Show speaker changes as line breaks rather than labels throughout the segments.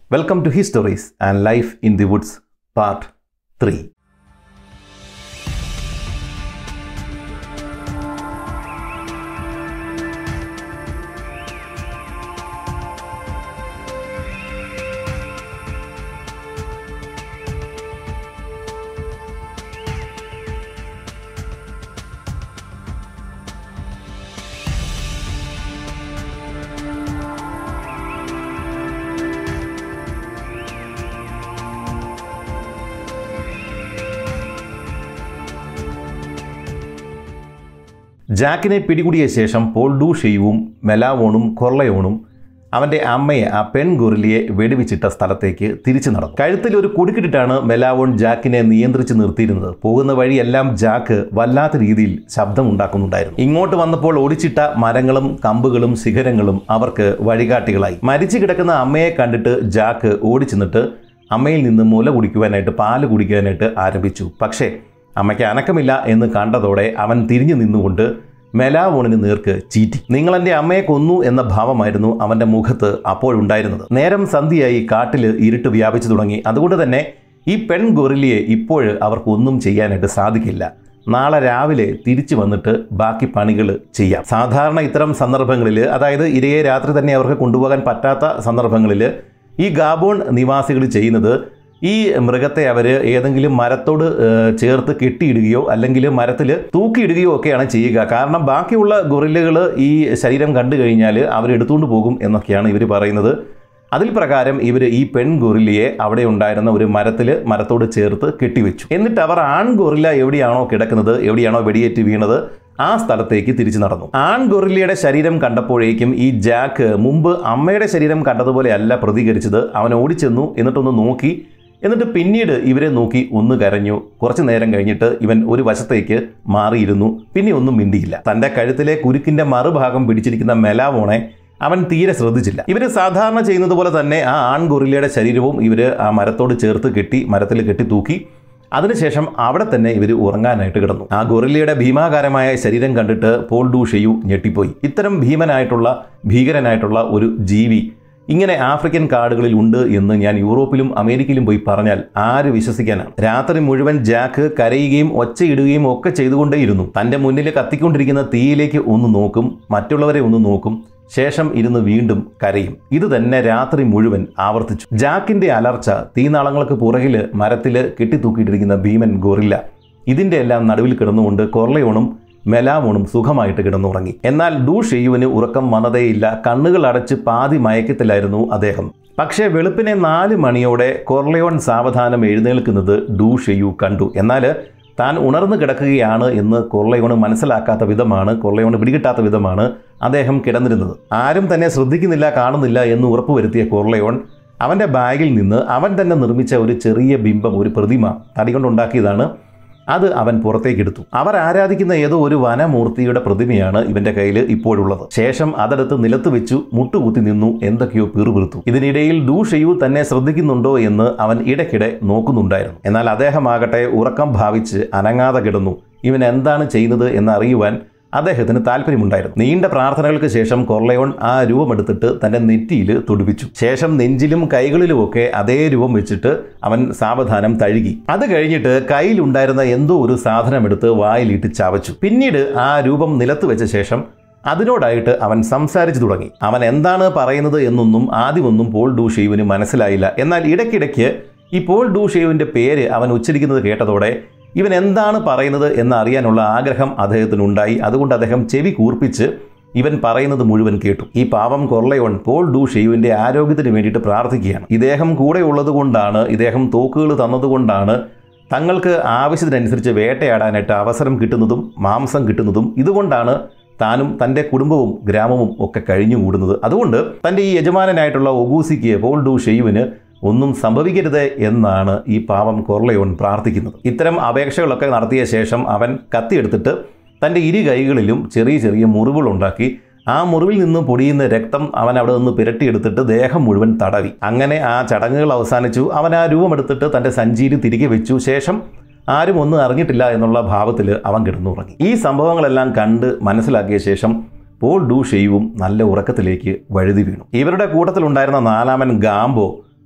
welcome to histories and life in the woods part three ജാക്കിനെ പിടികൂടിയ ശേഷം Paul do ഷെയ്വും മെലാവോണും കൊർളയോണും അവൻ്റെ അമ്മയെ ആ പെൺ ഗൊറിലിയെ വെടിവെച്ചിട്ട സ്ഥലത്തേക്ക് തിരിച്ചു നടന്നു കഴുത്തിൽ ഒരു കുടുക്കിട്ടിട്ടാണ് മെലാവോൺ ജാക്കിനെ നിയന്ത്രിച്ച് നിർത്തിയിരുന്നത് പോകുന്ന വഴിയെല്ലാം ജാക്ക് വല്ലാത്ത രീതിയിൽ ശബ്ദമുണ്ടാക്കുന്നുണ്ടായിരുന്നു ഇങ്ങോട്ട് വന്നപ്പോൾ ഒടിച്ചിട്ട മരങ്ങളും കമ്പുകളും ശിഖരങ്ങളും അവർക്ക് വഴികാട്ടികളായി മരിച്ചു കിടക്കുന്ന അമ്മയെ കണ്ടിട്ട് ജാക്ക് ഓടിച്ചെന്നിട്ട് അമ്മയിൽ നിന്ന് മുല കുടിക്കുവാനായിട്ട് പാല് കുടിക്കാനായിട്ട് ആരംഭിച്ചു പക്ഷേ അമ്മയ്ക്ക് അനക്കമില്ല എന്ന് കണ്ടതോടെ അവൻ തിരിഞ്ഞു നിന്നുകൊണ്ട് മെലാവോണിന് നേർക്ക് ചീറ്റി നിങ്ങൾ എൻ്റെ അമ്മയെ കൊന്നു എന്ന ഭാവമായിരുന്നു അവൻ്റെ മുഖത്ത് അപ്പോഴുണ്ടായിരുന്നത് നേരം സന്ധ്യയായി കാട്ടിൽ ഇരുട്ട് വ്യാപിച്ചു തുടങ്ങി അതുകൊണ്ട് തന്നെ ഈ പെൺ ഗൊറിലിയെ ഇപ്പോൾ അവർക്കൊന്നും ചെയ്യാനായിട്ട് സാധിക്കില്ല നാളെ രാവിലെ തിരിച്ചു വന്നിട്ട് ബാക്കി പണികൾ ചെയ്യാം സാധാരണ ഇത്തരം സന്ദർഭങ്ങളിൽ അതായത് ഇരയെ രാത്രി തന്നെ അവർക്ക് കൊണ്ടുപോകാൻ പറ്റാത്ത സന്ദർഭങ്ങളിൽ ഈ ഗാബോൺ നിവാസികൾ ചെയ്യുന്നത് ഈ മൃഗത്തെ അവർ ഏതെങ്കിലും മരത്തോട് ഏഹ്, ചേർത്ത് കെട്ടിയിടുകയോ അല്ലെങ്കിൽ മരത്തിൽ തൂക്കിയിടുകയോ ഒക്കെയാണ് ചെയ്യുക കാരണം ബാക്കിയുള്ള ഗൊറില്ലകൾ ഈ ശരീരം കണ്ടു കഴിഞ്ഞാൽ അവർ എടുത്തുകൊണ്ട് പോകും എന്നൊക്കെയാണ് ഇവർ പറയുന്നത് അതിൽ പ്രകാരം ഇവർ ഈ പെൺ ഗൊറില്ലയെ അവിടെ ഉണ്ടായിരുന്ന ഒരു മരത്തിൽ മരത്തോട് ചേർത്ത് കെട്ടിവെച്ചു എന്നിട്ട് അവർ ആൺ ഗൊറില്ല എവിടെയാണോ കിടക്കുന്നത് എവിടെയാണോ വെടിയേറ്റ് വീണത് ആ സ്ഥലത്തേക്ക് തിരിച്ചു നടന്നു ആൺ ഗൊറില്ലയുടെ ശരീരം കണ്ടപ്പോഴേക്കും ഈ ജാക്ക് മുമ്പ് അമ്മയുടെ ശരീരം കണ്ടതുപോലെ അല്ല പ്രതികരിച്ചത് അവൻ ഓടിച്ചെന്നു എന്നിട്ടൊന്ന് നോക്കി എന്നിട്ട് പിന്നീട് ഇവരെ നോക്കി ഒന്ന് കരഞ്ഞു കുറച്ചു നേരം കഴിഞ്ഞിട്ട് ഇവൻ ഒരു വശത്തേക്ക് മാറിയിരുന്നു പിന്നെ ഒന്നും മിണ്ടിയില്ല തന്റെ കഴുത്തിലെ കുരുക്കിന്റെ മറുഭാഗം പിടിച്ചിരിക്കുന്ന മെലാവോണെ അവൻ തീരെ ശ്രദ്ധിച്ചില്ല ഇവർ സാധാരണ ചെയ്യുന്നത് പോലെ തന്നെ ആ ആൺ ഗൊറില്ലയുടെ ശരീരവും ഇവർ ആ മരത്തോട് ചേർത്ത് കെട്ടി മരത്തിൽ കെട്ടി തൂക്കി അതിനുശേഷം അവിടെ തന്നെ ഇവർ ഉറങ്ങാനായിട്ട് കിടന്നു ആ ഗൊറില്ലയുടെ ഭീമാകാരമായ ശരീരം കണ്ടിട്ട് പോൾ ഡൂ ഷെയു ഞെട്ടിപ്പോയി ഇത്തരം ഭീമനായിട്ടുള്ള ഭീകരനായിട്ടുള്ള ഒരു ജീവി ഇങ്ങനെ ആഫ്രിക്കൻ കാടുകളിൽ ഉണ്ട് എന്ന് ഞാൻ യൂറോപ്പിലും അമേരിക്കയിലും പോയി പറഞ്ഞാൽ ആര് വിശ്വസിക്കാനാണ് രാത്രി മുഴുവൻ ജാക്ക് കരയുകയും ഒച്ചയിടുകയും ഒക്കെ ചെയ്തുകൊണ്ടേയിരുന്നു തന്റെ മുന്നിൽ കത്തിക്കൊണ്ടിരിക്കുന്ന തീയിലേക്ക് ഒന്ന് നോക്കും മറ്റുള്ളവരെ ഒന്ന് നോക്കും ശേഷം ഇരുന്ന് വീണ്ടും കരയും ഇത് തന്നെ രാത്രി മുഴുവൻ ആവർത്തിച്ചു ജാക്കിന്റെ അലർച്ച തീനാളങ്ങൾക്ക് പുറകിൽ മരത്തിൽ കെട്ടിത്തൂക്കിയിട്ടിരിക്കുന്ന ഭീമൻ ഗൊറില്ല ഇതിന്റെ എല്ലാം നടുവിൽ കിടന്നുകൊണ്ട് കൊർലയോണും മെലാമോണും സുഖമായിട്ട് കിടന്നുറങ്ങി എന്നാൽ ഡൂ ഷെയ്യുവിന് ഉറക്കം വന്നതേയില്ല കണ്ണുകൾ അടച്ച് പാതി മയക്കത്തിലായിരുന്നു അദ്ദേഹം പക്ഷേ വെളുപ്പിനെ നാല് മണിയോടെ കൊർലയോൺ സാവധാനം എഴുന്നേൽക്കുന്നത് ഡൂ ഷെയ്യു കണ്ടു എന്നാൽ താൻ ഉണർന്നു കിടക്കുകയാണ് എന്ന് കൊർലയോണ് മനസ്സിലാക്കാത്ത വിധമാണ് കൊർലയോണ് പിടികിട്ടാത്ത വിധമാണ് അദ്ദേഹം കിടന്നിരുന്നത് ആരും തന്നെ ശ്രദ്ധിക്കുന്നില്ല കാണുന്നില്ല എന്ന് ഉറപ്പുവരുത്തിയ കൊർലയോൺ അവൻ്റെ ബാഗിൽ നിന്ന് അവൻ തന്നെ നിർമ്മിച്ച ഒരു ചെറിയ ബിംബം ഒരു പ്രതിമ തടി കൊണ്ടുണ്ടാക്കിയതാണ് അത് അവൻ പുറത്തേക്ക് എടുത്തു അവർ ആരാധിക്കുന്ന ഏതോ ഒരു വനമൂർത്തിയുടെ പ്രതിമയാണ് ഇവന്റെ കയ്യിൽ ഇപ്പോഴുള്ളത് ശേഷം അതെടുത്ത് നിലത്ത് വെച്ചു മുട്ടുകുത്തി നിന്നു എന്തൊക്കെയോ പിറുപിറുത്തു ഇതിനിടയിൽ ഡൂ ഷെയു തന്നെ ശ്രദ്ധിക്കുന്നുണ്ടോ എന്ന് അവൻ ഇടയ്ക്കിടെ നോക്കുന്നുണ്ടായിരുന്നു എന്നാൽ അദ്ദേഹമാകട്ടെ ഉറക്കം ഭാവിച്ച് അനങ്ങാതെ കിടന്നു ഇവൻ എന്താണ് ചെയ്യുന്നത് എന്നറിയുവാൻ അദ്ദേഹത്തിന് താല്പര്യമുണ്ടായിരുന്നു നീണ്ട പ്രാർത്ഥനകൾക്ക് ശേഷം കൊർലയോൺ ആ രൂപമെടുത്തിട്ട് തന്റെ നെറ്റിയിൽ തൊടുപ്പിച്ചു ശേഷം നെഞ്ചിലും കൈകളിലുമൊക്കെ അതേ രൂപം വെച്ചിട്ട് അവൻ സാവധാനം തഴുകി അത് കഴിഞ്ഞിട്ട് കയ്യിലുണ്ടായിരുന്ന എന്തോ ഒരു സാധനം എടുത്ത് വായിലിട്ട് ചവച്ചു പിന്നീട് ആ രൂപം നിലത്ത് വെച്ച ശേഷം അതിനോടായിട്ട് അവൻ സംസാരിച്ചു തുടങ്ങി അവൻ എന്താണ് പറയുന്നത് എന്നൊന്നും ആദ്യമൊന്നും പോൾ ഡൂ ഷെയ്വിന് മനസ്സിലായില്ല എന്നാൽ ഇടയ്ക്കിടയ്ക്ക് ഈ പോൾ ഡൂ ഷെയ്വിൻ്റെ പേര് അവൻ ഉച്ചരിക്കുന്നത് കേട്ടതോടെ ഇവൻ എന്താണ് പറയുന്നത് എന്നറിയാനുള്ള ആഗ്രഹം അദ്ദേഹത്തിനുണ്ടായി അതുകൊണ്ട് അദ്ദേഹം ചെവി കൂർപ്പിച്ച് ഇവൻ പറയുന്നത് മുഴുവൻ കേട്ടു ഈ പാവം കൊർലയോൺ പോൾ ഡൂ ഷെയ്യുവിൻ്റെ ആരോഗ്യത്തിന് വേണ്ടിയിട്ട് പ്രാർത്ഥിക്കുകയാണ് ഇദ്ദേഹം കൂടെ ഉള്ളത് കൊണ്ടാണ് ഇദ്ദേഹം തോക്കുകൾ തന്നതുകൊണ്ടാണ് തങ്ങൾക്ക് ആവശ്യത്തിനനുസരിച്ച് വേട്ടയാടാനായിട്ട് അവസരം കിട്ടുന്നതും മാംസം കിട്ടുന്നതും ഇതുകൊണ്ടാണ് താനും തൻ്റെ കുടുംബവും ഗ്രാമവും ഒക്കെ കഴിഞ്ഞുകൂടുന്നത് അതുകൊണ്ട് തൻ്റെ ഈ യജമാനനായിട്ടുള്ള ഒഗൂസിക്ക് പോൾ ഡൂ ഷെയ്യുവിന് ഒന്നും സംഭവിക്കരുത് എന്നാണ് ഈ പാവം കൊർലയോൺ പ്രാർത്ഥിക്കുന്നത് ഇത്തരം അപേക്ഷകളൊക്കെ നടത്തിയ ശേഷം അവൻ കത്തിയെടുത്തിട്ട് തൻ്റെ ഇരു കൈകളിലും ചെറിയ ചെറിയ മുറിവുകളുണ്ടാക്കി ആ മുറിവിൽ നിന്ന് പൊടിയുന്ന രക്തം അവൻ അവിടെ നിന്ന് പുരട്ടിയെടുത്തിട്ട് ദേഹം മുഴുവൻ തടവി അങ്ങനെ ആ ചടങ്ങുകൾ അവസാനിച്ചു അവൻ ആ രൂപമെടുത്തിട്ട് തൻ്റെ സഞ്ചിയിൽ തിരികെ വെച്ചു ശേഷം ആരും ഒന്നും അറിഞ്ഞിട്ടില്ല എന്നുള്ള ഭാവത്തിൽ അവൻ കിടന്നുറങ്ങി ഈ സംഭവങ്ങളെല്ലാം കണ്ട് മനസ്സിലാക്കിയ ശേഷം പോൾ ഡൂ ഷെയ്വും നല്ല ഉറക്കത്തിലേക്ക് വഴുതി വീണു ഇവരുടെ കൂട്ടത്തിലുണ്ടായിരുന്ന നാലാമൻ ഗാംബോ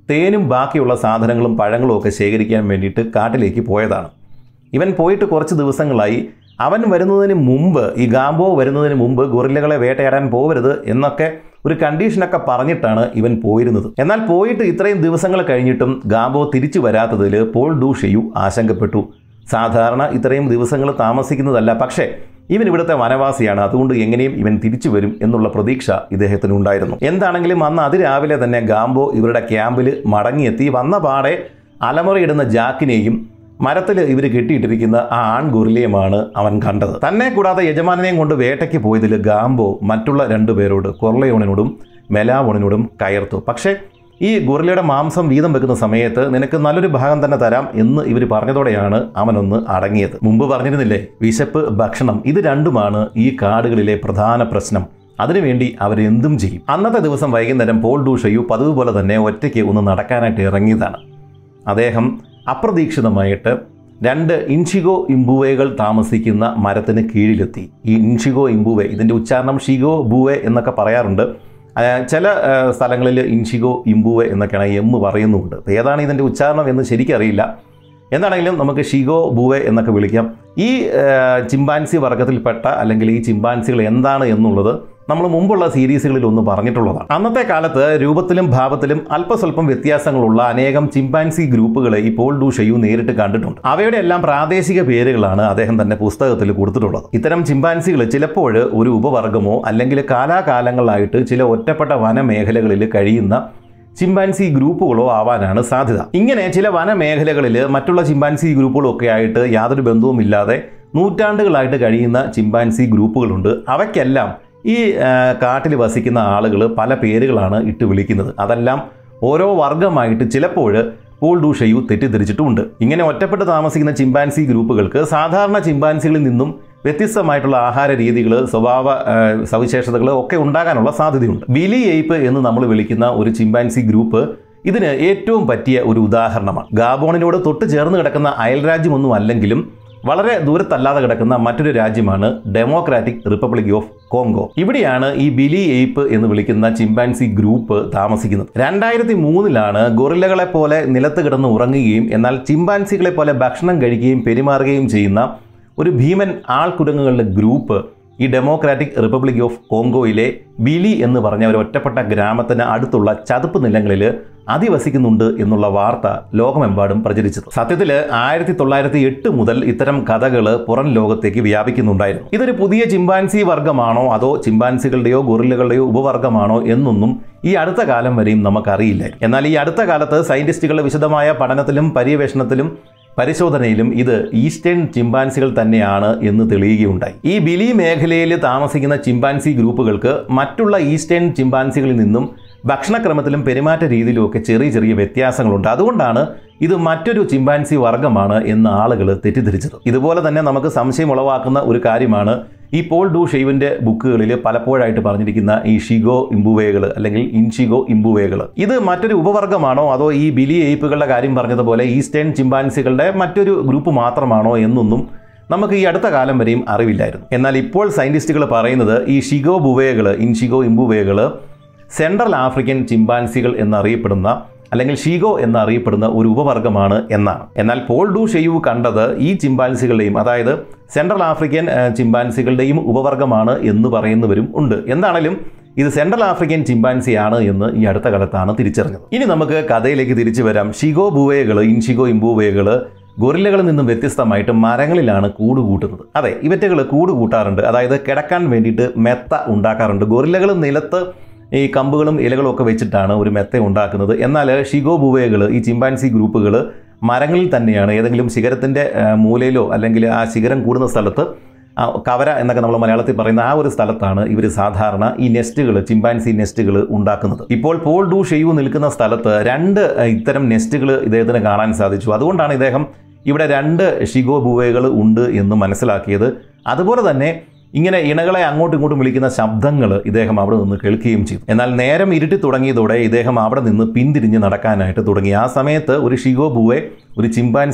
തേനും ബാക്കിയുള്ള സാധനങ്ങളും പഴങ്ങളും ഒക്കെ ശേഖരിക്കാൻ വേണ്ടിയിട്ട് കാട്ടിലേക്ക് പോയതാണ് ഇവൻ പോയിട്ട് കുറച്ച് ദിവസങ്ങളായി അവൻ വരുന്നതിന് മുമ്പ് ഈ ഗാംബോ വരുന്നതിന് മുമ്പ് ഗൊറില്ലകളെ വേട്ടയാടാൻ പോകരുത് എന്നൊക്കെ ഒരു കണ്ടീഷനൊക്കെ പറഞ്ഞിട്ടാണ് ഇവൻ പോയിരുന്നത് എന്നാൽ പോയിട്ട് ഇത്രയും ദിവസങ്ങൾ കഴിഞ്ഞിട്ടും ഗാംബോ തിരിച്ചു വരാത്തതിൽ പോൾ ഡു ഷെയു ആശങ്കപ്പെട്ടു സാധാരണ ഇത്രയും ദിവസങ്ങൾ താമസിക്കുന്നതല്ല പക്ഷേ ഇവൻ ഇവിടുത്തെ വനവാസിയാണ് അതുകൊണ്ട് എങ്ങനെയും ഇവൻ തിരിച്ചു വരും എന്നുള്ള പ്രതീക്ഷ ഇദ്ദേഹത്തിന് ഉണ്ടായിരുന്നു എന്താണെങ്കിലും അന്ന് അതിരാവിലെ തന്നെ ഗാംബോ ഇവരുടെ ക്യാമ്പിൽ മടങ്ങിയെത്തി വന്ന പാടെ അലമുറയിടുന്ന ജാക്കിനെയും മരത്തിൽ ഇവർ കെട്ടിയിട്ടിരിക്കുന്ന ആ ആൺ ഗൊറിലയുമാണ് അവൻ കണ്ടത് തന്നെ കൂടാതെ യജമാനെയും കൊണ്ട് വേട്ടയ്ക്ക് പോയതിൽ ഗാംബോ മറ്റുള്ള രണ്ടു പേരോട് കൊർലയോണിനോടും മെലാവോണിനോടും കയർത്തു പക്ഷേ ഈ ഗൊറിലയുടെ മാംസം വീതം വെക്കുന്ന സമയത്ത് നിനക്ക് നല്ലൊരു ഭാഗം തന്നെ തരാം എന്ന് ഇവർ പറഞ്ഞതോടെയാണ് അവനൊന്ന് അടങ്ങിയത് മുമ്പ് പറഞ്ഞിരുന്നില്ലേ വിശപ്പ് ഭക്ഷണം ഇത് രണ്ടുമാണ് ഈ കാടുകളിലെ പ്രധാന പ്രശ്നം അതിനുവേണ്ടി അവരെന്തും ചെയ്യും അന്നത്തെ ദിവസം വൈകുന്നേരം പോൾ ഡൂഷയു പതിവ് പോലെ തന്നെ ഒറ്റയ്ക്ക് ഒന്ന് നടക്കാനായിട്ട് ഇറങ്ങിയതാണ് അദ്ദേഹം അപ്രതീക്ഷിതമായിട്ട് രണ്ട് ഇൻഷിഗോ ഇംബുവേകൾ താമസിക്കുന്ന മരത്തിന് കീഴിലെത്തി ഈ ഇൻഷിഗോ ഇംബുവെ ഇതിൻ്റെ ഉച്ചാരണം ഷിഗോ ബുവെ എന്നൊക്കെ പറയാറുണ്ട് ആ, ചില ആ, സ്ഥലങ്ങളിൽ ഇൻഷിഗോ ഇംബുവെ എന്നൊക്കെയാണ് എം പറയുന്നുമുണ്ട് അപ്പോൾ ഏതാണ് ഇതിൻ്റെ ഉച്ചാരണം എന്ന് ശരിക്കറിയില്ല എന്താണെങ്കിലും നമുക്ക് ഷിഗോ ബുവെ എന്നൊക്കെ വിളിക്കാം ഈ ആ, ചിമ്പാൻസി വർഗത്തിൽപ്പെട്ട അല്ലെങ്കിൽ ഈ ചിമ്പാൻസികൾ എന്താണ് എന്നുള്ളത് നമ്മൾ മുമ്പുള്ള സീരീസുകളിൽ ഒന്ന് പറഞ്ഞിട്ടുള്ളതാണ് അന്നത്തെ കാലത്ത് രൂപത്തിലും ഭാവത്തിലും അല്പസ്വല്പം വ്യത്യാസങ്ങളുള്ള അനേകം ചിമ്പാൻസി ഗ്രൂപ്പുകളെ ഇപ്പോൾ ഡു ഷെയു നേരിട്ട് കണ്ടിട്ടുണ്ട് അവയുടെ എല്ലാം പ്രാദേശിക പേരുകളാണ് അദ്ദേഹം തന്നെ പുസ്തകത്തിൽ കൊടുത്തിട്ടുള്ളത് ഇത്തരം ചിമ്പാൻസികൾ ചിലപ്പോൾ ഒരു ഉപവർഗമോ അല്ലെങ്കിൽ കാലാകാലങ്ങളായിട്ട് ചില ഒറ്റപ്പെട്ട വനമേഖലകളിൽ കഴിയുന്ന ചിമ്പാൻസി ഗ്രൂപ്പുകളോ ആവാനാണ് സാധ്യത ഇങ്ങനെ ചില വനമേഖലകളിൽ മറ്റുള്ള ചിമ്പാൻസി ഗ്രൂപ്പുകളും ഒക്കെ ആയിട്ട് യാതൊരു ബന്ധവുമില്ലാതെ നൂറ്റാണ്ടുകളായിട്ട് കഴിയുന്ന ചിമ്പാൻസി ഗ്രൂപ്പുകളുണ്ട് അവയ്ക്കെല്ലാം ഈ ആ, കാട്ടിൽ വസിക്കുന്ന ആളുകൾ പല പേരുകളാണ് ഇട്ട് വിളിക്കുന്നത് അതെല്ലാം ഓരോ വർഗമായിട്ട് ചിലപ്പോൾ പോൾ ഡൂഷയു തെറ്റിദ്ധരിച്ചിട്ടുമുണ്ട് ഇങ്ങനെ ഒറ്റപ്പെട്ട് താമസിക്കുന്ന ചിമ്പാൻസി ഗ്രൂപ്പുകൾക്ക് സാധാരണ ചിമ്പാൻസികളിൽ നിന്നും വ്യത്യസ്തമായിട്ടുള്ള ആഹാര രീതികൾ സ്വഭാവ ആ, സവിശേഷതകൾ ഒക്കെ ഉണ്ടാകാനുള്ള സാധ്യതയുണ്ട് ബിലി എയ്പ്പ് എന്ന് നമ്മൾ വിളിക്കുന്ന ഒരു ചിമ്പാൻസി ഗ്രൂപ്പ് ഇതിന് ഏറ്റവും പറ്റിയ ഒരു ഉദാഹരണമാണ് ഗാബോണിനോട് തൊട്ട് ചേർന്ന് കിടക്കുന്ന അയൽരാജ്യമൊന്നും അല്ലെങ്കിലും വളരെ ദൂരത്തല്ലാതെ കിടക്കുന്ന മറ്റൊരു രാജ്യമാണ് ഡെമോക്രാറ്റിക് റിപ്പബ്ലിക് ഓഫ് കോങ്കോ ഇവിടെയാണ് ഈ ബിലി എയ്പ്പ് എന്ന് വിളിക്കുന്ന ചിമ്പാൻസി ഗ്രൂപ്പ് താമസിക്കുന്നത് രണ്ടായിരത്തി മൂന്നിലാണ് ഗൊറില്ലകളെ പോലെ നിലത്ത് കിടന്ന് ഉറങ്ങുകയും എന്നാൽ ചിമ്പാൻസികളെ പോലെ ഭക്ഷണം കഴിക്കുകയും പെരുമാറുകയും ചെയ്യുന്ന ഒരു ഭീമൻ ആൾക്കുരങ്ങുകളുടെ ഗ്രൂപ്പ് ഈ ഡെമോക്രാറ്റിക് റിപ്പബ്ലിക് ഓഫ് കോങ്കോയിലെ ബിലി എന്ന് പറഞ്ഞ ഒരു ഒറ്റപ്പെട്ട ഗ്രാമത്തിന് അടുത്തുള്ള ചതുപ്പ് നിലങ്ങളിൽ അധിവസിക്കുന്നുണ്ട് എന്നുള്ള വാർത്ത ലോകമെമ്പാടും പ്രചരിച്ചത് സത്യത്തിൽ ആയിരത്തി തൊള്ളായിരത്തി എട്ട് മുതൽ ഇത്തരം കഥകൾ പുറം ലോകത്തേക്ക് വ്യാപിക്കുന്നുണ്ടായിരുന്നു ഇതൊരു പുതിയ ചിമ്പാൻസി വർഗമാണോ അതോ ചിമ്പാൻസികളുടെയോ ഗൊറില്ലകളുടെയോ ഉപവർഗമാണോ എന്നൊന്നും ഈ അടുത്ത കാലം വരെയും നമുക്കറിയില്ലായിരുന്നു എന്നാൽ ഈ അടുത്ത കാലത്ത് സയന്റിസ്റ്റുകളുടെ വിശദമായ പഠനത്തിലും പര്യവേഷണത്തിലും പരിശോധനയിലും ഇത് ഈസ്റ്റേൺ ചിമ്പാൻസികൾ തന്നെയാണ് എന്ന് തെളിയുകയുണ്ടായി ഈ ബിലി മേഖലയിൽ താമസിക്കുന്ന ചിമ്പാൻസി ഗ്രൂപ്പുകൾക്ക് മറ്റുള്ള ഈസ്റ്റേൺ ചിമ്പാൻസികളിൽ നിന്നും ഭക്ഷണക്രമത്തിലും പെരുമാറ്റ രീതിയിലും ഒക്കെ ചെറിയ ചെറിയ വ്യത്യാസങ്ങളുണ്ട് അതുകൊണ്ടാണ് ഇത് മറ്റൊരു ചിമ്പാൻസി വർഗമാണ് എന്ന് ആളുകൾ തെറ്റിദ്ധരിച്ചത് ഇതുപോലെ തന്നെ നമുക്ക് സംശയം ഉളവാക്കുന്ന ഒരു കാര്യമാണ് ഈ പോൾ ഡു ഷെയ്വിന്റെ ബുക്കുകളിൽ പലപ്പോഴായിട്ട് പറഞ്ഞിരിക്കുന്ന ഈ ഷിഗോ ഇംബുവേകൾ അല്ലെങ്കിൽ ഇൻഷിഗോ ഇംബുവേകൾ ഇത് മറ്റൊരു ഉപവർഗമാണോ അതോ ഈ ബിലി എയ്പ്പുകളുടെ കാര്യം പറഞ്ഞതുപോലെ ഈസ്റ്റേൺ ചിമ്പാൻസികളുടെ മറ്റൊരു ഗ്രൂപ്പ് മാത്രമാണോ എന്നൊന്നും നമുക്ക് ഈ അടുത്ത കാലം വരെയും അറിവില്ലായിരുന്നു എന്നാൽ ഇപ്പോൾ സയന്റിസ്റ്റുകൾ പറയുന്നത് ഈ ഷിഗോ ബുവേകൾ ഇൻഷിഗോ ഇംബുവേകൾ സെൻട്രൽ ആഫ്രിക്കൻ ചിമ്പാൻസികൾ എന്നറിയപ്പെടുന്ന അല്ലെങ്കിൽ ഷീഗോ എന്നറിയപ്പെടുന്ന ഒരു ഉപവർഗമാണ് എന്നാണ് എന്നാൽ പോൾ ഡു ഷെയു കണ്ടത് ഈ ചിമ്പാൻസികളുടെയും അതായത് സെൻട്രൽ ആഫ്രിക്കൻ ആ, ചിമ്പാൻസികളുടെയും ഉപവർഗമാണ് എന്ന് പറയുന്നവരും ഉണ്ട് എന്താണെങ്കിലും ഇത് സെൻട്രൽ ആഫ്രിക്കൻ ചിമ്പാൻസിയാണ് എന്ന് ഈ അടുത്ത കാലത്താണ് തിരിച്ചറിഞ്ഞത് ഇനി നമുക്ക് കഥയിലേക്ക് തിരിച്ചു വരാം ഷിഗോ ബുവേകൾ ഇൻഷിഗോ ഇംബുവേകൾ ഗൊറില്ലകളിൽ നിന്നും വ്യത്യസ്തമായിട്ട് മരങ്ങളിലാണ് കൂട് കൂട്ടുന്നത് അതെ ഇവറ്റകൾ കൂട് കൂട്ടാറുണ്ട് അതായത് കിടക്കാൻ വേണ്ടിയിട്ട് മെത്ത ഉണ്ടാക്കാറുണ്ട് ഗൊറില്ലകൾ നിലത്ത് ഈ കമ്പുകളും ഇലകളും ഒക്കെ വെച്ചിട്ടാണ് ഒരു മെത്ത ഉണ്ടാക്കുന്നത് എന്നാൽ ഷിഗോ ബുവകൾ ഈ ചിമ്പാൻസി ഗ്രൂപ്പുകൾ മരങ്ങളിൽ തന്നെയാണ് ഏതെങ്കിലും ശിഖരത്തിൻ്റെ ആ, മൂലയിലോ അല്ലെങ്കിൽ ആ ശിഖരം കൂടുന്ന സ്ഥലത്ത് ആ കവര എന്നൊക്കെ നമ്മൾ മലയാളത്തിൽ പറയുന്ന ആ ഒരു സ്ഥലത്താണ് ഇവർ സാധാരണ ഈ നെസ്റ്റുകൾ ചിമ്പാൻസി നെസ്റ്റുകൾ ഉണ്ടാക്കുന്നത് ഇപ്പോൾ പോൾ ഡു ഷെയ്യു നിൽക്കുന്ന സ്ഥലത്ത് രണ്ട് ആ, ഇത്തരം നെസ്റ്റുകൾ ഇദ്ദേഹത്തിന് കാണാൻ സാധിച്ചു അതുകൊണ്ടാണ് ഇദ്ദേഹം ഇവിടെ രണ്ട് ഷിഗോ ബുവകൾ ഉണ്ട് എന്ന് മനസ്സിലാക്കിയത് അതുപോലെ തന്നെ ഇങ്ങനെ ഇണകളെ അങ്ങോട്ടും ഇങ്ങോട്ടും വിളിക്കുന്ന ശബ്ദങ്ങൾ ഇദ്ദേഹം അവിടെ നിന്ന് കേൾക്കുകയും ചെയ്തു എന്നാൽ നേരം ഇരുട്ടി തുടങ്ങിയതോടെ ഇദ്ദേഹം അവിടെ നിന്ന് പിന്തിരിഞ്ഞ് നടക്കാനായിട്ട് തുടങ്ങി ആ സമയത്ത് ഒരു ഷിഗോ ബുവെ ഒരു ചിമ്പാൻസി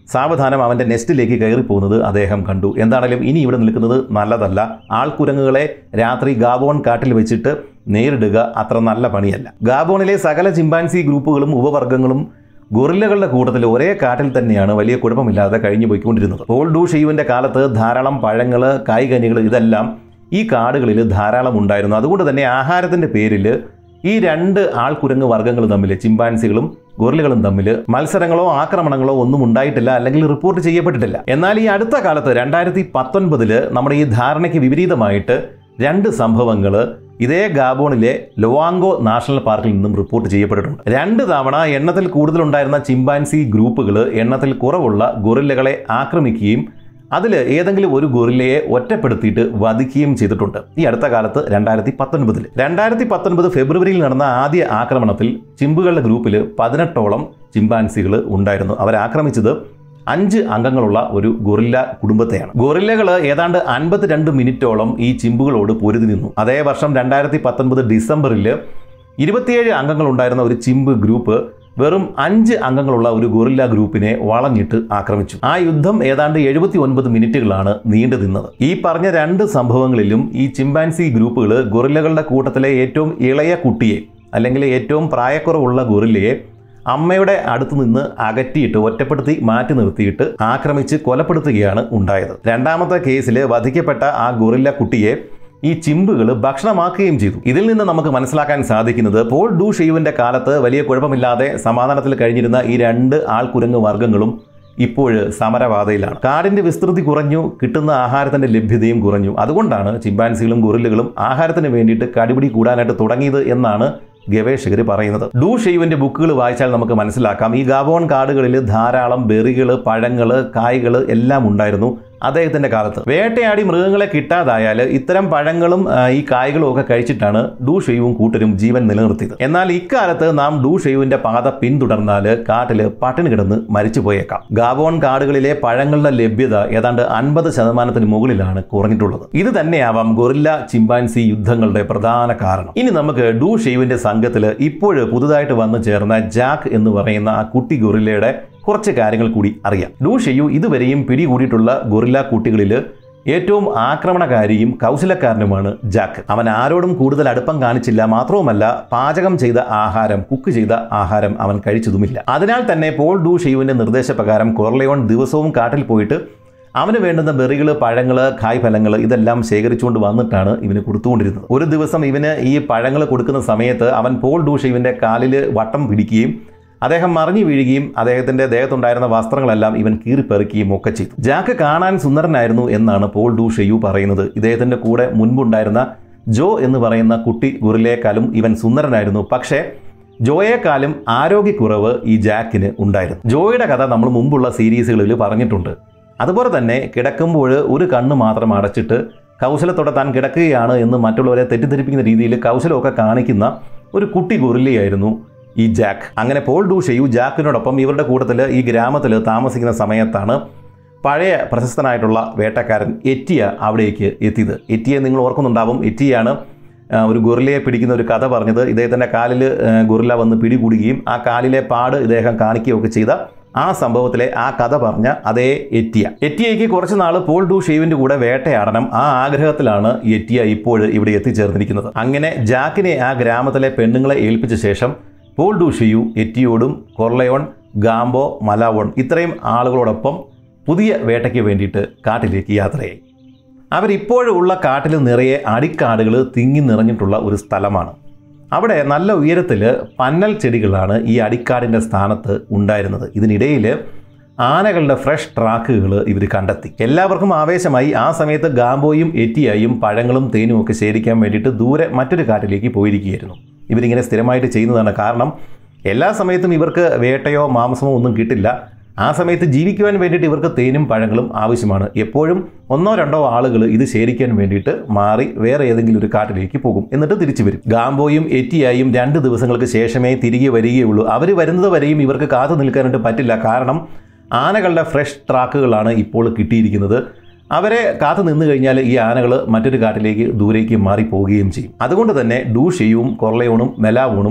സാവധാനം അവൻ്റെ നെസ്റ്റിലേക്ക് കയറി പോകുന്നത് അദ്ദേഹം കണ്ടു എന്താണെങ്കിലും ഇനി ഇവിടെ നിൽക്കുന്നത് നല്ലതല്ല ആൾക്കുരങ്ങുകളെ രാത്രി ഗാബോൺ കാട്ടിൽ വെച്ചിട്ട് നേരിടുക അത്ര നല്ല പണിയല്ല ഗാബോണിലെ സകല ചിമ്പാൻസി ഗ്രൂപ്പുകളും ഉപവർഗ്ഗങ്ങളും ഗൊറില്ലകളുടെ കൂട്ടത്തിൽ ഒരേ കാട്ടിൽ തന്നെയാണ് വലിയ കുഴപ്പമില്ലാതെ കഴിഞ്ഞു പോയിക്കൊണ്ടിരുന്നത് പോൾ ഡൂ ഷെയ്യുവിൻ്റെ കാലത്ത് ധാരാളം പഴങ്ങൾ കായ്കനികൾ ഇതെല്ലാം ഈ കാടുകളിൽ ധാരാളം ഉണ്ടായിരുന്നു അതുകൊണ്ട് തന്നെ ആഹാരത്തിൻ്റെ പേരിൽ ഈ രണ്ട് ആൾക്കുരങ്ങ് വർഗ്ഗങ്ങൾ തമ്മിൽ ചിമ്പാൻസികളും ഗൊറിലുകളും തമ്മിൽ മത്സരങ്ങളോ ആക്രമണങ്ങളോ ഒന്നും ഉണ്ടായിട്ടില്ല അല്ലെങ്കിൽ റിപ്പോർട്ട് ചെയ്യപ്പെട്ടിട്ടില്ല എന്നാൽ ഈ അടുത്ത കാലത്ത് രണ്ടായിരത്തി പത്തൊൻപതില് നമ്മുടെ ഈ ധാരണയ്ക്ക് വിപരീതമായിട്ട് രണ്ട് സംഭവങ്ങൾ ഇതേ ഗാബോണിലെ ലൊവാങ്കോ നാഷണൽ പാർക്കിൽ നിന്നും റിപ്പോർട്ട് ചെയ്യപ്പെട്ടിട്ടുണ്ട് രണ്ട് തവണ എണ്ണത്തിൽ കൂടുതലുണ്ടായിരുന്ന ചിമ്പാൻസി ഗ്രൂപ്പുകൾ എണ്ണത്തിൽ കുറവുള്ള ഗൊറില്ലകളെ ആക്രമിക്കുകയും അതിൽ ഏതെങ്കിലും ഒരു ഗൊറില്ലയെ ഒറ്റപ്പെടുത്തിയിട്ട് വധിക്കുകയും ചെയ്തിട്ടുണ്ട് ഈ അടുത്ത കാലത്ത് രണ്ടായിരത്തി പത്തൊൻപതിൽ രണ്ടായിരത്തി പത്തൊൻപത് ഫെബ്രുവരിയിൽ നടന്ന ആദ്യ ആക്രമണത്തിൽ ചിമ്പുകളുടെ ഗ്രൂപ്പിൽ പതിനെട്ടോളം ചിമ്പാൻസികൾ ഉണ്ടായിരുന്നു അവരെ ആക്രമിച്ചത് അഞ്ച് അംഗങ്ങളുള്ള ഒരു ഗൊറില്ല കുടുംബത്തെയാണ് ഗൊറില്ലകൾ ഏതാണ്ട് അൻപത്തിരണ്ട് മിനിറ്റോളം ഈ ചിമ്പുകളോട് പൊരുതി നിന്നു അതേ വർഷം രണ്ടായിരത്തി പത്തൊൻപത് ഡിസംബറിൽ ഇരുപത്തിയേഴ് അംഗങ്ങളുണ്ടായിരുന്ന ഒരു ചിമ്പ് ഗ്രൂപ്പ് വെറും അഞ്ച് അംഗങ്ങളുള്ള ഒരു ഗൊറില്ല ഗ്രൂപ്പിനെ വളഞ്ഞിട്ട് ആക്രമിച്ചു ആ യുദ്ധം ഏതാണ്ട് എഴുപത്തി ഒൻപത് മിനിറ്റുകളാണ് നീണ്ടു നിന്നത് ഈ പറഞ്ഞ രണ്ട് സംഭവങ്ങളിലും ഈ ചിമ്പാൻസി ഗ്രൂപ്പുകൾ ഗൊറില്ലകളുടെ കൂട്ടത്തിലെ ഏറ്റവും ഇളയ കുട്ടിയെ അല്ലെങ്കിൽ ഏറ്റവും പ്രായക്കുറവുള്ള ഗൊറില്ലയെ അമ്മയുടെ അടുത്ത് നിന്ന് അകറ്റിയിട്ട് ഒറ്റപ്പെടുത്തി മാറ്റി നിർത്തിയിട്ട് ആക്രമിച്ച് കൊലപ്പെടുത്തുകയാണ് ഉണ്ടായത് രണ്ടാമത്തെ കേസിൽ വധിക്കപ്പെട്ട ആ ഗൊറില്ല കുട്ടിയെ ഈ ചിമ്പുകൾ ഭക്ഷണമാക്കുകയും ചെയ്തു ഇതിൽ നിന്ന് നമുക്ക് മനസ്സിലാക്കാൻ സാധിക്കുന്നത് പോൾ ഡൂ ഷെയ്യുവിന്റെ കാലത്ത് വലിയ കുഴപ്പമില്ലാതെ സമാധാനത്തിൽ കഴിഞ്ഞിരുന്ന ഈ രണ്ട് ആൾക്കുരങ്ങ് വർഗ്ഗങ്ങളും ഇപ്പോൾ സമരപാതയിലാണ് കാടിന്റെ വിസ്തൃതി കുറഞ്ഞു കിട്ടുന്ന ആഹാരത്തിന്റെ ലഭ്യതയും കുറഞ്ഞു അതുകൊണ്ടാണ് ചിമ്പാൻസികളും ഗൊറില്ലുകളും ആഹാരത്തിന് വേണ്ടിയിട്ട് കടിപിടി കൂടാനായിട്ട് തുടങ്ങിയത് എന്നാണ് ഗവേഷകർ പറയുന്നത് ഡൂ ഷെയ്യുവിന്റെ ബുക്കുകൾ വായിച്ചാൽ നമുക്ക് മനസ്സിലാക്കാം ഈ ഗാബോൺ കാടുകളിൽ ധാരാളം ബെറികൾ പഴങ്ങൾ കായ്കൾ എല്ലാം ഉണ്ടായിരുന്നു അദ്ദേഹത്തിന്റെ കാലത്ത് വേട്ടയാടി മൃഗങ്ങളെ കിട്ടാതായാൽ ഇത്തരം പഴങ്ങളും ആ, ഈ കായ്കളും ഒക്കെ കഴിച്ചിട്ടാണ് ഡൂ ഷെയ്യും കൂട്ടരും ജീവൻ നിലനിർത്തിയത് എന്നാൽ ഇക്കാലത്ത് നാം ഡൂ ഷെയ്യുവിന്റെ പാത പിന്തുടർന്നാൽ കാട്ടിൽ പട്ടിണി കിടന്ന് മരിച്ചു പോയേക്കാം ഗാബോൺ കാടുകളിലെ പഴങ്ങളുടെ ലഭ്യത ഏതാണ്ട് അൻപത് ശതമാനത്തിന് മുകളിലാണ് കുറഞ്ഞിട്ടുള്ളത് ഇത് തന്നെയാവാം ഗൊറില്ല ചിമ്പാൻസി യുദ്ധങ്ങളുടെ പ്രധാന കാരണം ഇനി നമുക്ക് ഡൂ ഷെയ്യുവിന്റെ സംഘത്തിൽ ഇപ്പോൾ പുതുതായിട്ട് വന്നു ചേർന്ന ജാക്ക് എന്ന് പറയുന്ന ആ കുട്ടി ഗൊറില്ലയുടെ കുറച്ച് കാര്യങ്ങൾ കൂടി അറിയാം ഡൂ ഷെയ്യു ഇതുവരെയും പിടികൂടിയിട്ടുള്ള ഗൊറില്ല കുട്ടികളിൽ ഏറ്റവും ആക്രമണകാരിയും കൗശലക്കാരനുമാണ് ജാക്ക് അവൻ ആരോടും കൂടുതൽ അടുപ്പം കാണിച്ചില്ല മാത്രവുമല്ല പാചകം ചെയ്ത ആഹാരം കുക്ക് ചെയ്ത ആഹാരം അവൻ കഴിച്ചതുമില്ല അതിനാൽ തന്നെ പോൾ ഡൂ ഷെയ്യുവിന്റെ നിർദ്ദേശപ്രകാരം കൊർലയോൺ ദിവസവും കാട്ടിൽ പോയിട്ട് അവന് വേണ്ടുന്ന ബെറികൾ പഴങ്ങൾ കായ്ഫലങ്ങൾ ഇതെല്ലാം ശേഖരിച്ചുകൊണ്ട് വന്നിട്ടാണ് ഇവന് കൊടുത്തുകൊണ്ടിരുന്നത് ഒരു ദിവസം ഇവന് ഈ പഴങ്ങൾ കൊടുക്കുന്ന സമയത്ത് അവൻ പോൾ ഡൂ ഷെയ്യുവിന്റെ കാലിൽ വട്ടം പിടിക്കുകയും അദ്ദേഹം മറിഞ്ഞു വീഴുകയും അദ്ദേഹത്തിന്റെ ദേഹത്തുണ്ടായിരുന്ന വസ്ത്രങ്ങളെല്ലാം ഇവൻ കീറിപ്പെറുക്കുകയും ഒക്കെ ചെയ്തു ജാക്ക് കാണാൻ സുന്ദരനായിരുന്നു എന്നാണ് പോൾ ഡൂ ഷെയ്യു പറയുന്നത് ഇദ്ദേഹത്തിന്റെ കൂടെ മുൻപുണ്ടായിരുന്ന ജോ എന്ന് പറയുന്ന കുട്ടി ഗുറിലേക്കാളും ഇവൻ സുന്ദരനായിരുന്നു പക്ഷേ ജോയേക്കാളും ആരോഗ്യക്കുറവ് ഈ ജാക്കിന് ഉണ്ടായിരുന്നു ജോയുടെ കഥ നമ്മൾ മുമ്പുള്ള സീരീസുകളിൽ പറഞ്ഞിട്ടുണ്ട് അതുപോലെ തന്നെ കിടക്കുമ്പോൾ ഒരു കണ്ണ് മാത്രം അടച്ചിട്ട് കൗശലത്തോടെ താൻ കിടക്കുകയാണ് എന്ന് മറ്റുള്ളവരെ തെറ്റിദ്ധരിപ്പിക്കുന്ന രീതിയിൽ കൗശലമൊക്കെ കാണിക്കുന്ന ഒരു കുട്ടി ഗൊറില്ലയായിരുന്നു ഈ ജാക്ക് അങ്ങനെ പോൾ ഡൂ ഷെയു ജാക്കിനോടൊപ്പം ഇവരുടെ കൂട്ടത്തിൽ ഈ ഗ്രാമത്തിൽ താമസിക്കുന്ന സമയത്താണ് പഴയ പ്രശസ്തനായിട്ടുള്ള വേട്ടക്കാരൻ എറ്റിയ അവിടേക്ക് എത്തിയത് എറ്റിയെ നിങ്ങൾ ഓർക്കുന്നുണ്ടാവും എറ്റിയാണ് ആ, ഒരു ഗൊറില്ലയെ പിടിക്കുന്ന ഒരു കഥ പറഞ്ഞത് ഇദ്ദേഹത്തിൻ്റെ കാലിൽ ആ, ഗൊറില്ല വന്ന് പിടികൂടുകയും ആ കാലിലെ പാട് ഇദ്ദേഹം കാണിക്കുകയൊക്കെ ചെയ്ത ആ സംഭവത്തിലെ ആ കഥ പറഞ്ഞ അതേ എറ്റിയ എറ്റിയയ്ക്ക് കുറച്ച് നാൾ പോൾ ഡു ഷെയ്വിന്റെ കൂടെ വേട്ടയാടണം ആ ആഗ്രഹത്തിലാണ് എറ്റിയ ഇപ്പോൾ ഇവിടെ എത്തിച്ചേർന്നിരിക്കുന്നത് അങ്ങനെ ജാക്കിനെ ആ ഗ്രാമത്തിലെ പെണ്ണുങ്ങളെ ഏൽപ്പിച്ച ശേഷം പോൾ ഡു ഷെയു എറ്റിയോടും കൊർലയോൺ ഗാംബോ മലാവോൺ ഇത്രയും ആളുകളോടൊപ്പം പുതിയ വേട്ടയ്ക്ക് വേണ്ടിയിട്ട് കാട്ടിലേക്ക് യാത്രയായി അവരിപ്പോഴുള്ള കാട്ടിൽ നിറയെ അടിക്കാടുകൾ തിങ്ങി നിറഞ്ഞിട്ടുള്ള ഒരു സ്ഥലമാണ് അവിടെ നല്ല ഉയരത്തിൽ പന്നൽ ചെടികളാണ് ഈ അടിക്കാടിൻ്റെ സ്ഥാനത്ത് ഉണ്ടായിരുന്നത് ഇതിനിടയിൽ ആനകളുടെ ഫ്രഷ് ട്രാക്കുകൾ ഇവർ കണ്ടെത്തി എല്ലാവർക്കും ആവേശമായി ആ സമയത്ത് ഗാംബോയും എറ്റിയായും പഴങ്ങളും തേനും ഒക്കെ ശേഖരിക്കാൻ വേണ്ടിയിട്ട് ദൂരെ മറ്റൊരു കാട്ടിലേക്ക് പോയിരിക്കുകയായിരുന്നു ഇവരിങ്ങനെ സ്ഥിരമായിട്ട് ചെയ്യുന്നതാണ് കാരണം എല്ലാ സമയത്തും ഇവർക്ക് വേട്ടയോ മാംസമോ ഒന്നും കിട്ടില്ല ആ സമയത്ത് ജീവിക്കുവാൻ വേണ്ടിയിട്ട് ഇവർക്ക് തേനും പഴങ്ങളും ആവശ്യമാണ് എപ്പോഴും ഒന്നോ രണ്ടോ ആളുകൾ ഇത് ശേഖരിക്കാൻ വേണ്ടിയിട്ട് മാറി വേറെ ഏതെങ്കിലും ഒരു കാട്ടിലേക്ക് പോകും എന്നിട്ട് തിരിച്ചു വരും ഗാംബോയും എറ്റിയായും രണ്ട് ദിവസങ്ങൾക്ക് ശേഷമേ തിരികെ വരികയുള്ളൂ അവർ വരുന്നത് വരെയും ഇവർക്ക് കാത്തു നിൽക്കാനായിട്ട് പറ്റില്ല കാരണം ആനകളുടെ ഫ്രഷ് ട്രാക്കുകളാണ് ഇപ്പോൾ കിട്ടിയിരിക്കുന്നത് അവരെ കാത്തു നിന്ന് കഴിഞ്ഞാൽ ഈ ആനകൾ മറ്റൊരു കാട്ടിലേക്ക് ദൂരേക്ക് മാറിപ്പോവുകയും ചെയ്യും അതുകൊണ്ട് തന്നെ ഡൂഷയും കൊർലയോണും മെലാവൂണും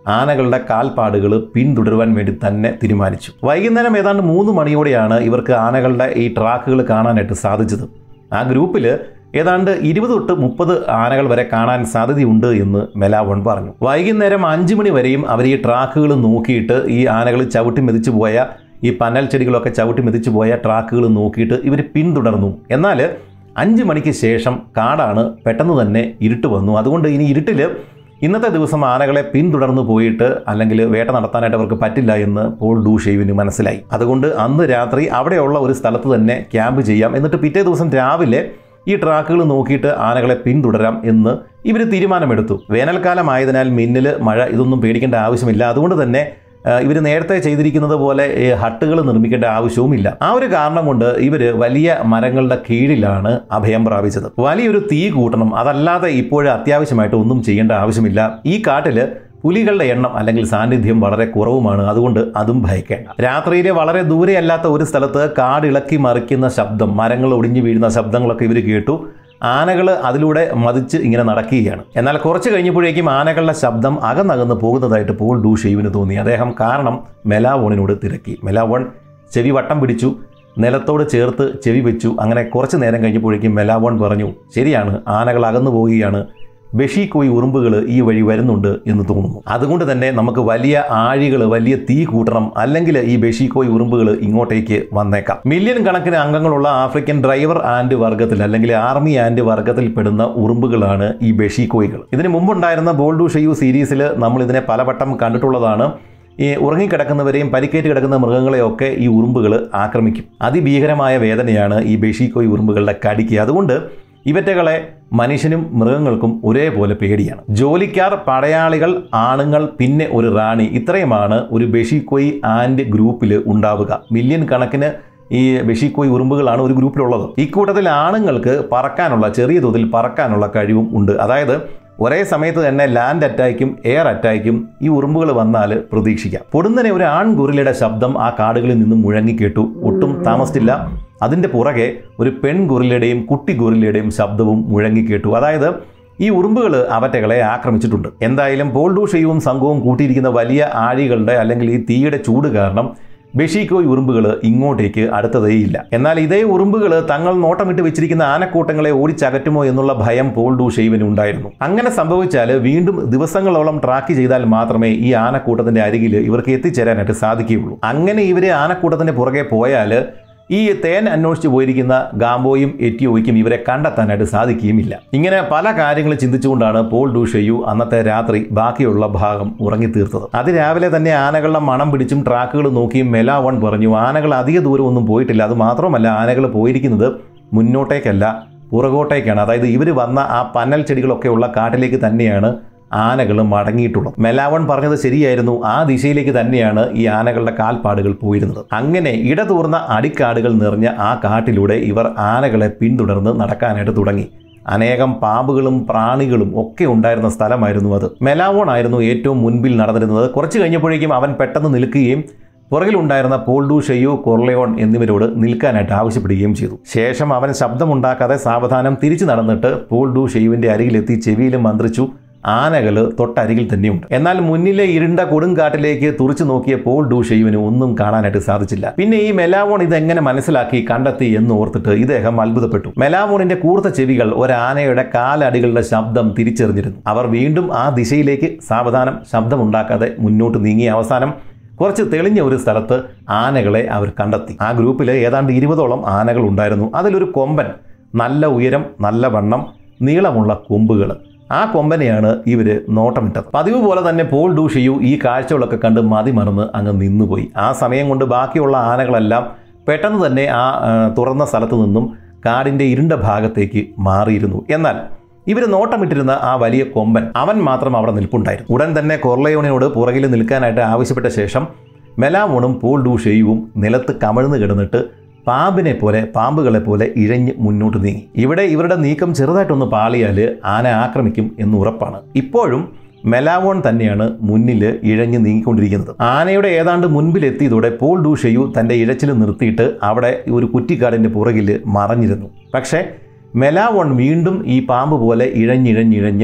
ആനകളുടെ കാൽപ്പാടുകൾ പിന്തുടരുവാൻ വേണ്ടി തന്നെ തീരുമാനിച്ചു വൈകുന്നേരം ഏതാണ്ട് മൂന്ന് മണിയോടെയാണ് ഇവർക്ക് ആനകളുടെ ഈ ട്രാക്കുകൾ കാണാനായിട്ട് സാധിച്ചത് ആ ഗ്രൂപ്പിൽ ഏതാണ്ട് ഇരുപത് തൊട്ട് മുപ്പത് ആനകൾ വരെ കാണാൻ സാധ്യതയുണ്ട് എന്ന് മെലാവൺ പറഞ്ഞു വൈകുന്നേരം അഞ്ച് മണി വരെയും അവർ ഈ ട്രാക്കുകൾ നോക്കിയിട്ട് ഈ ആനകൾ ചവിട്ടി മെതിച്ചു പോയ ഈ പന്നൽ ചെടികളൊക്കെ ചവിട്ടി മെതിച്ചു പോയ ട്രാക്കുകൾ നോക്കിയിട്ട് ഇവർ പിന്തുടർന്നു എന്നാൽ അഞ്ച് മണിക്ക് ശേഷം കാടാണ് പെട്ടെന്ന് തന്നെ ഇരുട്ട് വന്നു അതുകൊണ്ട് ഇനി ഇരുട്ടിൽ ഇന്നത്തെ ദിവസം ആനകളെ പിന്തുടർന്നു പോയിട്ട് അല്ലെങ്കിൽ വേട്ട നടത്താനായിട്ട് അവർക്ക് പറ്റില്ല എന്ന് പോൾ ഡൂഷേവിന് മനസ്സിലായി അതുകൊണ്ട് അന്ന് രാത്രി അവിടെയുള്ള ഒരു സ്ഥലത്ത് തന്നെ ക്യാമ്പ് ചെയ്യാം എന്നിട്ട് പിറ്റേ ദിവസം രാവിലെ ഈ ട്രാക്കുകൾ നോക്കിയിട്ട് ആനകളെ പിന്തുടരാം എന്ന് ഇവർ തീരുമാനമെടുത്തു വേനൽക്കാലമായതിനാൽ മിന്നൽ മഴ ഇതൊന്നും പേടിക്കേണ്ട ആവശ്യമില്ല അതുകൊണ്ട് തന്നെ ഇവർ നേരത്തെ ചെയ്തിരിക്കുന്നത് പോലെ ഈ ഹട്ടുകൾ നിർമ്മിക്കേണ്ട ആവശ്യവുമില്ല ആ ഒരു കാരണം കൊണ്ട് ഇവർ വലിയ മരങ്ങളുടെ കീഴിലാണ് അഭയം പ്രാപിച്ചത് വലിയൊരു തീ കൂട്ടണം അതല്ലാതെ ഇപ്പോഴും അത്യാവശ്യമായിട്ട് ഒന്നും ചെയ്യേണ്ട ആവശ്യമില്ല ഈ കാട്ടില് പുലികളുടെ എണ്ണം അല്ലെങ്കിൽ സാന്നിധ്യം വളരെ കുറവുമാണ് അതുകൊണ്ട് അതും ഭയക്കേണ്ട രാത്രിയിലെ വളരെ ദൂരെയല്ലാത്ത ഒരു സ്ഥലത്ത് കാടിളക്കി മറിക്കുന്ന ശബ്ദം മരങ്ങൾ ഒടിഞ്ഞു വീഴുന്ന ശബ്ദങ്ങളൊക്കെ ഇവർ കേട്ടു ആനകൾ അതിലൂടെ മതിച്ച് ഇങ്ങനെ നടക്കുകയാണ് എന്നാൽ കുറച്ച് കഴിഞ്ഞപ്പോഴേക്കും ആനകളുടെ ശബ്ദം അകന്നകന്ന് പോകുന്നതായിട്ട് പോൾ ഡൂഷെയ്വിന് തോന്നി അദ്ദേഹം കാരണം മെലാവോണിനോട് തിരക്കി മെലാവോൺ ചെവി വട്ടം പിടിച്ചു നിലത്തോട് ചേർത്ത് ചെവി വെച്ചു അങ്ങനെ കുറച്ച് നേരം കഴിഞ്ഞപ്പോഴേക്കും മെലാവോൺ പറഞ്ഞു ശരിയാണ് ആനകൾ അകന്നു പോവുകയാണ് ബഷീക്കോയി ഉറുമ്പുകൾ ഈ വഴി വരുന്നുണ്ട് എന്ന് തോന്നുന്നു അതുകൊണ്ട് തന്നെ നമുക്ക് വലിയ ആഴികൾ വലിയ തീ കൂട്ടണം അല്ലെങ്കിൽ ഈ ബഷീക്കോയി ഉറുമ്പുകൾ ഇങ്ങോട്ടേക്ക് വന്നേക്കാം മില്യൺ കണക്കിന് അംഗങ്ങളുള്ള ആഫ്രിക്കൻ ഡ്രൈവർ ആൻഡ് വർഗത്തിൽ അല്ലെങ്കിൽ ആർമി ആൻഡ് വർഗത്തിൽ പെടുന്ന ഉറുമ്പുകളാണ് ഈ ബഷീക്കോയികൾ ഇതിന് മുമ്പുണ്ടായിരുന്ന ബോൾഡു ഷെയ്യു സീരീസിൽ നമ്മൾ ഇതിനെ പലവട്ടം കണ്ടിട്ടുള്ളതാണ് ഈ ഉറങ്ങിക്കിടക്കുന്നവരെയും പരിക്കേറ്റ് കിടക്കുന്ന മൃഗങ്ങളെയൊക്കെ ഈ ഉറുമ്പുകൾ ആക്രമിക്കും അതിഭീകരമായ വേദനയാണ് ഈ ബഷീക്കോയി ഉറുമ്പുകളുടെ കടിക്ക് അതുകൊണ്ട് ഇവറ്റകളെ മനുഷ്യനും മൃഗങ്ങൾക്കും ഒരേപോലെ പേടിയാണ് ജോലിക്കാർ പടയാളികൾ ആണുങ്ങൾ പിന്നെ ഒരു റാണി ഇത്രയുമാണ് ഒരു ബെഷിക്കോയി ആൻഡ് ഗ്രൂപ്പിൽ ഉണ്ടാവുക മില്യൺ കണക്കിന് ഈ ബെഷിക്കോയി ഉറുമ്പുകളാണ് ഒരു ഗ്രൂപ്പിലുള്ളത് ഇക്കൂട്ടത്തിൽ ആണുങ്ങൾക്ക് പറക്കാനുള്ള ചെറിയ തോതിൽ പറക്കാനുള്ള കഴിവും ഉണ്ട് അതായത് ഒരേ സമയത്ത് തന്നെ ലാൻഡ് അറ്റാക്കും എയർ അറ്റാക്കും ഈ ഉറുമ്പുകൾ വന്നാൽ പ്രതീക്ഷിക്കാം പൊടുന്നനെ ഒരു ആൺകുറിലയുടെ ശബ്ദം ആ കാടുകളിൽ നിന്നും മുഴങ്ങിക്കേട്ടു ഒട്ടും താമസിച്ചില്ല അതിൻ്റെ പുറകെ ഒരു പെൺ ഗുറിലയുടെയും കുട്ടി ഗുറിലയുടെയും ശബ്ദവും മുഴങ്ങിക്കേട്ടു അതായത് ഈ ഉറുമ്പുകൾ അവറ്റകളെ ആക്രമിച്ചിട്ടുണ്ട് എന്തായാലും പോൾഡൂഷയും സംഘവും കൂട്ടിയിരിക്കുന്ന വലിയ ആഴികളുടെ അല്ലെങ്കിൽ ഈ തീയുടെ ചൂട് കാരണം ബെഷീക്കോയ് ഉറുമ്പുകൾ ഇങ്ങോട്ടേക്ക് അടുത്തതേയില്ല എന്നാൽ ഇതേ ഉറുമ്പുകൾ തങ്ങൾ നോട്ടമിട്ട് വെച്ചിരിക്കുന്ന ആനക്കൂട്ടങ്ങളെ ഓടിച്ചകറ്റുമോ എന്നുള്ള ഭയം പോൾ ഡു ഷെയ്വിന് ഉണ്ടായിരുന്നു അങ്ങനെ സംഭവിച്ചാൽ വീണ്ടും ദിവസങ്ങളോളം ട്രാക്ക് ചെയ്താൽ മാത്രമേ ഈ ആനക്കൂട്ടത്തിന്റെ അരികിൽ ഇവർക്ക് എത്തിച്ചേരാനായിട്ട് സാധിക്കുകയുള്ളൂ അങ്ങനെ ഇവരെ ആനക്കൂട്ടത്തിന്റെ പുറകെ പോയാൽ ഈ തേൻ അന്വേഷിച്ച് പോയിരിക്കുന്ന ഗാംബോയും എറ്റിയോയ്ക്കും ഇവരെ കണ്ടെത്താനായിട്ട് സാധിക്കുകയുമില്ല ഇങ്ങനെ പല കാര്യങ്ങൾ ചിന്തിച്ചുകൊണ്ടാണ് പോൾ ഡൂഷയു അന്നത്തെ രാത്രി ബാക്കിയുള്ള ഭാഗം ഉറങ്ങിത്തീർത്തത് അതിരാവിലെ തന്നെ ആനകളുടെ മണം പിടിച്ചും ട്രാക്കുകൾ നോക്കിയും മെലാവൺ പറഞ്ഞു ആനകൾ അധിക ദൂരം ഒന്നും പോയിട്ടില്ല അത് മാത്രമല്ല ആനകൾ പോയിരിക്കുന്നത് മുന്നോട്ടേക്കല്ല പുറകോട്ടേക്കാണ് അതായത് ഇവർ വന്ന ആ പന്നൽ ചെടികളൊക്കെ ഉള്ള കാട്ടിലേക്ക് തന്നെയാണ് ആനകൾ മടങ്ങിയിട്ടുള്ളത് മെലാവൺ പറഞ്ഞത് ശരിയായിരുന്നു ആ ദിശയിലേക്ക് തന്നെയാണ് ഈ ആനകളുടെ കാൽപ്പാടുകൾ പോയിരുന്നത് അങ്ങനെ ഇടതൂർന്ന അടിക്കാടുകൾ നിറഞ്ഞ ആ കാട്ടിലൂടെ ഇവർ ആനകളെ പിന്തുടർന്ന് നടക്കാനായിട്ട് തുടങ്ങി അനേകം പാമ്പുകളും പ്രാണികളും ഒക്കെ ഉണ്ടായിരുന്ന സ്ഥലമായിരുന്നു അത് മെലാവോൺ ആയിരുന്നു ഏറ്റവും മുൻപിൽ നടന്നിരുന്നത് കുറച്ച് കഴിഞ്ഞപ്പോഴേക്കും അവൻ പെട്ടെന്ന് നിൽക്കുകയും പുറകിലുണ്ടായിരുന്ന പോൾഡു ഷെയ്യോ കൊർലെയോൺ എന്നിവരോട് നിൽക്കാനായിട്ട് ആവശ്യപ്പെടുകയും ചെയ്തു ശേഷം അവൻ ശബ്ദമുണ്ടാക്കാതെ സാവധാനം തിരിച്ചു നടന്നിട്ട് പോൾഡു ഷെയ്യുവിൻ്റെ അരികിലെത്തി ചെവിയിലും മന്ത്രിച്ചു ആനകൾ തൊട്ടരികിൽ തന്നെയുണ്ട് എന്നാൽ മുന്നിലെ ഇരുണ്ട കൊടുങ്കാട്ടിലേക്ക് തുറച്ചു നോക്കിയ പോൾ ഡൂഷെയുവിന് ഒന്നും കാണാനായിട്ട് സാധിച്ചില്ല പിന്നെ ഈ മെലാവോൺ ഇതെങ്ങനെ മനസ്സിലാക്കി കണ്ടെത്തി എന്ന് ഓർത്തിട്ട് ഇദ്ദേഹം അത്ഭുതപ്പെട്ടു മെലാവോണിന്റെ കൂർത്ത ചെവികൾ ഒരാനയുടെ കാലടികളുടെ ശബ്ദം തിരിച്ചറിഞ്ഞിരുന്നു അവർ വീണ്ടും ആ ദിശയിലേക്ക് സാവധാനം ശബ്ദമുണ്ടാക്കാതെ മുന്നോട്ട് നീങ്ങി അവസാനം കുറച്ച് തെളിഞ്ഞ ഒരു സ്ഥലത്ത് ആനകളെ അവർ കണ്ടെത്തി ആ ഗ്രൂപ്പിൽ ഏതാണ്ട് ഇരുപതോളം ആനകൾ ഉണ്ടായിരുന്നു അതിലൊരു കൊമ്പൻ നല്ല ഉയരം നല്ല വണ്ണം നീളമുള്ള കൊമ്പുകൾ ആ കൊമ്പനെയാണ് ഇവർ നോട്ടമിട്ടത് പതിവ് പോലെ തന്നെ പോൾ ഡൂഷിയു ഈ കാഴ്ചകളൊക്കെ കണ്ട് മതിമറന്ന് അങ്ങ് നിന്നുപോയി ആ സമയം കൊണ്ട് ബാക്കിയുള്ള ആനകളെല്ലാം പെട്ടെന്ന് തന്നെ ആ ആ, തുറന്ന സ്ഥലത്ത് നിന്നും കാടിൻ്റെ ഇരുണ്ട ഭാഗത്തേക്ക് മാറിയിരുന്നു എന്നാൽ ഇവർ നോട്ടമിട്ടിരുന്ന ആ വലിയ കൊമ്പൻ അവൻ മാത്രം അവിടെ നിൽപ്പുണ്ടായിരുന്നു ഉടൻ തന്നെ കൊർലയോണിനോട് പുറകിൽ നിൽക്കാനായിട്ട് ആവശ്യപ്പെട്ട ശേഷം മെലാമോണും പോൾ ഡൂഷെയുവും നിലത്ത് കമഴ്ന്നു കിടന്നിട്ട് പാമ്പിനെ പോലെ പാമ്പുകളെ പോലെ ഇഴഞ്ഞ് മുന്നോട്ട് നീങ്ങി ഇവിടെ ഇവരുടെ നീക്കം ചെറുതായിട്ടൊന്ന് പാളിയാൽ ആന ആക്രമിക്കും എന്ന് ഉറപ്പാണ് ഇപ്പോഴും മെലാവോൺ തന്നെയാണ് മുന്നിൽ ഇഴഞ്ഞ് നീങ്ങിക്കൊണ്ടിരിക്കുന്നത് ആനയുടെ ഏതാണ്ട് മുൻപിലെത്തിയതോടെ പോൾ ഡൂഷെയു തൻ്റെ ഇഴച്ചിൽ നിർത്തിയിട്ട് അവിടെ ഒരു കുറ്റിക്കാടിൻ്റെ പുറകിൽ മറഞ്ഞിരുന്നു പക്ഷേ മെലാവോൺ വീണ്ടും ഈ പാമ്പ് പോലെ ഇഴഞ്ഞിഴഞ്ഞിഴഞ്ഞ്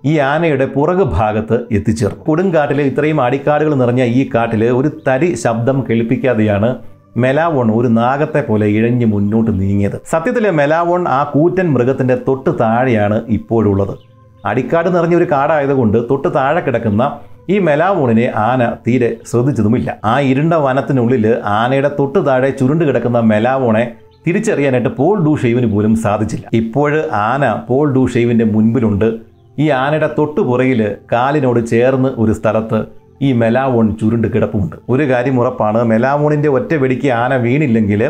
ഈ ആനയുടെ പുറകു ഭാഗത്ത് എത്തിച്ചേർന്നു കൊടുങ്കാട്ടിൽ ഇത്രയും അടിക്കാടുകൾ നിറഞ്ഞ ഈ കാട്ടിൽ ഒരു തരി ശബ്ദം കേൾപ്പിക്കാതെയാണ് മെലാവോൺ ഒരു നാഗത്തെ പോലെ ഇഴഞ്ഞ് മുന്നോട്ട് നീങ്ങിയത് സത്യത്തിൽ മെലാവോൺ ആ കൂറ്റൻ മൃഗത്തിന്റെ തൊട്ട് താഴെയാണ് ഇപ്പോഴുള്ളത് അടിക്കാട് നിറഞ്ഞ ഒരു കാടായതുകൊണ്ട് തൊട്ട് താഴെ കിടക്കുന്ന ഈ മെലാവോണിനെ ആന തീരെ ശ്രദ്ധിച്ചതുമില്ല ആ ഇരുണ്ട വനത്തിനുള്ളിൽ ആനയുടെ തൊട്ട് താഴെ ചുരുണ്ട് കിടക്കുന്ന മെലാവോണെ തിരിച്ചറിയാനായിട്ട് പോൾ ഡൂ ഷെയ്വിന് പോലും സാധിച്ചില്ല ഇപ്പോഴ് ആന പോൾ ഡൂ ഷെയ്വിന്റെ മുൻപിലുണ്ട് ഈ ആനയുടെ തൊട്ടു പുറകിൽ കാലിനോട് ചേർന്ന് ഒരു സ്ഥലത്ത് ഈ മെലാവോൺ ചുരുണ്ട് കിടപ്പുണ്ട് ഒരു കാര്യം ഉറപ്പാണ് മെലാവോണിന്റെ ഒറ്റ വെടിക്ക് ആന വീണില്ലെങ്കിൽ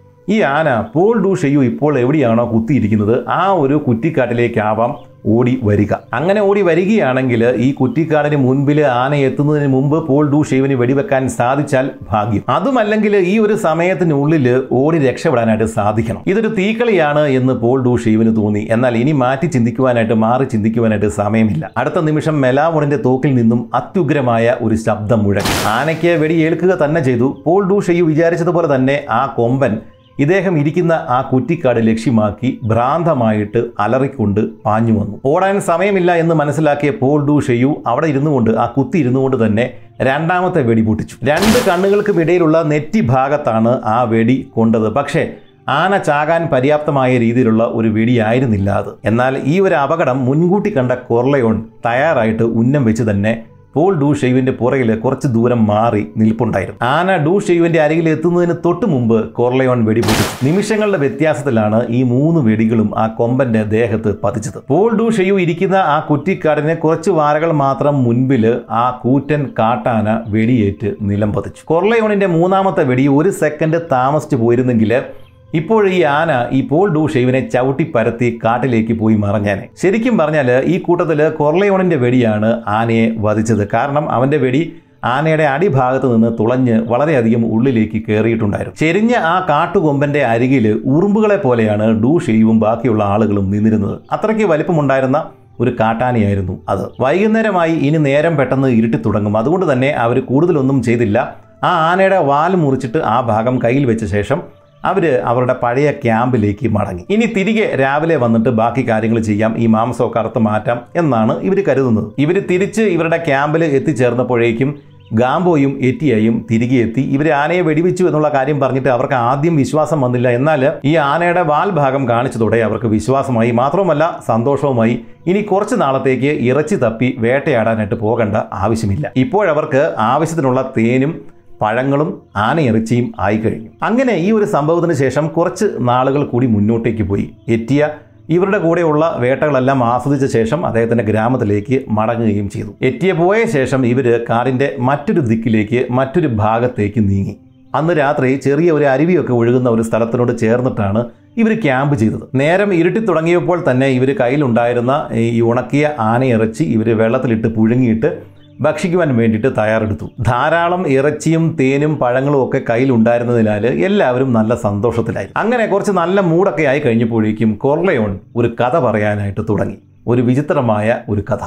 ഈ ആന പോൾ ഡൂ ഷെയ്യു ഇപ്പോൾ എവിടെയാണോ കുത്തിയിരിക്കുന്നത് ആ ഒരു കുറ്റിക്കാട്ടിലേക്കാവാം ഓടി വരിക അങ്ങനെ ഓടി വരികയാണെങ്കിൽ ഈ കുറ്റിക്കാടിന് മുൻപിൽ ആന എത്തുന്നതിന് മുമ്പ് പോൾ ഡൂ ഷെയ്വിന് വെടിവെക്കാൻ സാധിച്ചാൽ ഭാഗ്യം അതുമല്ലെങ്കിൽ ഈ ഒരു സമയത്തിനുള്ളിൽ ഓടി രക്ഷപ്പെടാനായിട്ട് സാധിക്കണം ഇതൊരു തീക്കളിയാണ് എന്ന് പോൾ ഡൂ ഷെയ്വിന് തോന്നി എന്നാൽ ഇനി മാറ്റി ചിന്തിക്കുവാനായിട്ട് മാറി ചിന്തിക്കുവാനായിട്ട് സമയമില്ല അടുത്ത നിമിഷം മെലാവോണിന്റെ തോക്കിൽ നിന്നും അത്യുഗ്രമായ ഒരു ശബ്ദം മുഴങ്ങി ആനയ്ക്ക് വെടിയേൽക്കുക തന്നെ ചെയ്തു പോൾ ഡൂ ഷെയ്യു വിചാരിച്ചതുപോലെ തന്നെ ആ കൊമ്പൻ ഇദ്ദേഹം ഇരിക്കുന്ന ആ കുറ്റിക്കാട് ലക്ഷ്യമാക്കി ഭ്രാന്തമായിട്ട് അലറിക്കൊണ്ട് പാഞ്ഞു വന്നു ഓടാൻ സമയമില്ല എന്ന് മനസ്സിലാക്കിയ പോൾ ഡു ഷെയു അവിടെ ഇരുന്നു കൊണ്ട് ആ കുത്തി ഇരുന്നു കൊണ്ട് തന്നെ രണ്ടാമത്തെ വെടി പൊട്ടിച്ചു രണ്ട് കണ്ണുകൾക്കും ഇടയിലുള്ള നെറ്റി ഭാഗത്താണ് ആ വെടി കൊണ്ടത് പക്ഷേ ആന ചാകാൻ പര്യാപ്തമായ രീതിയിലുള്ള ഒരു വെടിയായിരുന്നില്ല അത് എന്നാൽ ഈ ഒരു അപകടം മുൻകൂട്ടി കണ്ട കൊർലയോൺ തയ്യാറായിട്ട് ഉന്നം വെച്ച് തന്നെ പോൾ ഡൂ ഷെയ്വിന്റെ പുറകിൽ കുറച്ച് ദൂരം മാറി നിൽപ്പുണ്ടായിരുന്നു ആന ഡൂ ഷെയ്വിന്റെ അരികിൽ എത്തുന്നതിന് തൊട്ട് മുമ്പ് കോർലയോൺ വെടിപൊട്ടി നിമിഷങ്ങളുടെ വ്യത്യാസത്തിലാണ് ഈ മൂന്ന് വെടികളും ആ കൊമ്പന്റെ ദേഹത്ത് പതിച്ചത് പോൾ ഡൂ ഷെയ്യു ഇരിക്കുന്ന ആ കുറ്റിക്കാടിന് കുറച്ച് വാരകൾ മാത്രം മുൻപിൽ ആ കൂറ്റൻ കാട്ടാന വെടിയേറ്റ് നിലം പതിച്ചു കൊർലയോണിന്റെ മൂന്നാമത്തെ വെടി ഒരു സെക്കൻഡ് താമസിച്ചു പോയിരുന്നെങ്കിൽ ഇപ്പോൾ ഈ ആന ഈ പോൾ ഡൂ ഷെയ്വിനെ ചവിട്ടി പരത്തി കാട്ടിലേക്ക് പോയി മറഞ്ഞാനെ ശരിക്കും പറഞ്ഞാൽ ഈ കൂട്ടത്തിൽ കൊർലയോണിന്റെ വെടിയാണ് ആനയെ വധിച്ചത് കാരണം അവന്റെ വെടി ആനയുടെ അടിഭാഗത്ത് നിന്ന് തുളഞ്ഞ് വളരെയധികം ഉള്ളിലേക്ക് കയറിയിട്ടുണ്ടായിരുന്നു ചെരിഞ്ഞ ആ കാട്ടുകൊമ്പന്റെ അരികിൽ ഉറുമ്പുകളെ പോലെയാണ് ഡൂ ഷെയ്വും ബാക്കിയുള്ള ആളുകളും നിന്നിരുന്നത് അത്രയ്ക്ക് വലിപ്പമുണ്ടായിരുന്ന ഒരു കാട്ടാനയായിരുന്നു അത് വൈകുന്നേരമായി ഇനി നേരം പെട്ടെന്ന് ഇരുട്ടി തുടങ്ങും അതുകൊണ്ട് തന്നെ അവർ കൂടുതലൊന്നും ചെയ്തില്ല ആ ആനയുടെ വാൽ മുറിച്ചിട്ട് ആ ഭാഗം കയ്യിൽ വെച്ച ശേഷം അവർ അവരുടെ പഴയ ക്യാമ്പിലേക്ക് മടങ്ങി ഇനി തിരികെ രാവിലെ വന്നിട്ട് ബാക്കി കാര്യങ്ങൾ ചെയ്യാം ഈ മാംസമൊക്കെ അറുത്ത് മാറ്റാം എന്നാണ് ഇവർ കരുതുന്നത് ഇവർ തിരിച്ച് ഇവരുടെ ക്യാമ്പിൽ എത്തിച്ചേർന്നപ്പോഴേക്കും ഗാംബോയും എറ്റിയയും തിരികെ എത്തി ഇവർ ആനയെ വെടിവെച്ചു എന്നുള്ള കാര്യം പറഞ്ഞിട്ട് അവർക്ക് ആദ്യം വിശ്വാസം വന്നില്ല എന്നാൽ ഈ ആനയുടെ വാൽ ഭാഗം കാണിച്ചതോടെ അവർക്ക് വിശ്വാസമായി മാത്രവുമല്ല സന്തോഷവുമായി ഇനി കുറച്ച് നാളത്തേക്ക് ഇറച്ചി തപ്പി വേട്ടയാടാനായിട്ട് പോകേണ്ട ആവശ്യമില്ല ഇപ്പോഴവർക്ക് ആവശ്യത്തിനുള്ള തേനും പഴങ്ങളും ആനയിറച്ചിയും ആയിക്കഴിഞ്ഞു അങ്ങനെ ഈ ഒരു സംഭവത്തിന് ശേഷം കുറച്ച് നാളുകൾ കൂടി മുന്നോട്ടേക്ക് പോയി എറ്റിയ ഇവരുടെ കൂടെയുള്ള വേട്ടകളെല്ലാം ആസ്വദിച്ച ശേഷം അദ്ദേഹത്തിന്റെ ഗ്രാമത്തിലേക്ക് മടങ്ങുകയും ചെയ്തു എറ്റിയ പോയ ശേഷം ഇവർ കാടിന്റെ മറ്റൊരു ദിക്കിലേക്ക് മറ്റൊരു ഭാഗത്തേക്ക് നീങ്ങി അന്ന് രാത്രി ചെറിയ ഒരു അരുവിയൊക്കെ ഒഴുകുന്ന ഒരു സ്ഥലത്തിനോട് ചേർന്നിട്ടാണ് ഇവർ ക്യാമ്പ് ചെയ്തത് നേരം ഇരുട്ടി തുടങ്ങിയപ്പോൾ തന്നെ ഇവർ കയ്യിലുണ്ടായിരുന്ന ഈ ഉണക്കിയ ആനയിറച്ചി ഇവർ വെള്ളത്തിലിട്ട് പുഴുങ്ങിയിട്ട് ഭക്ഷിക്കുവാൻ വേണ്ടിയിട്ട് തയ്യാറെടുത്തു ധാരാളം ഇറച്ചിയും തേനും പഴങ്ങളും ഒക്കെ കയ്യിലുണ്ടായിരുന്നതിനാൽ എല്ലാവരും നല്ല സന്തോഷത്തിലായി അങ്ങനെ കുറച്ച് നല്ല മൂടൊക്കെ ആയി കഴിഞ്ഞപ്പോഴേക്കും കൊർലയോൺ ഒരു കഥ പറയാനായിട്ട് തുടങ്ങി ഒരു വിചിത്രമായ ഒരു കഥ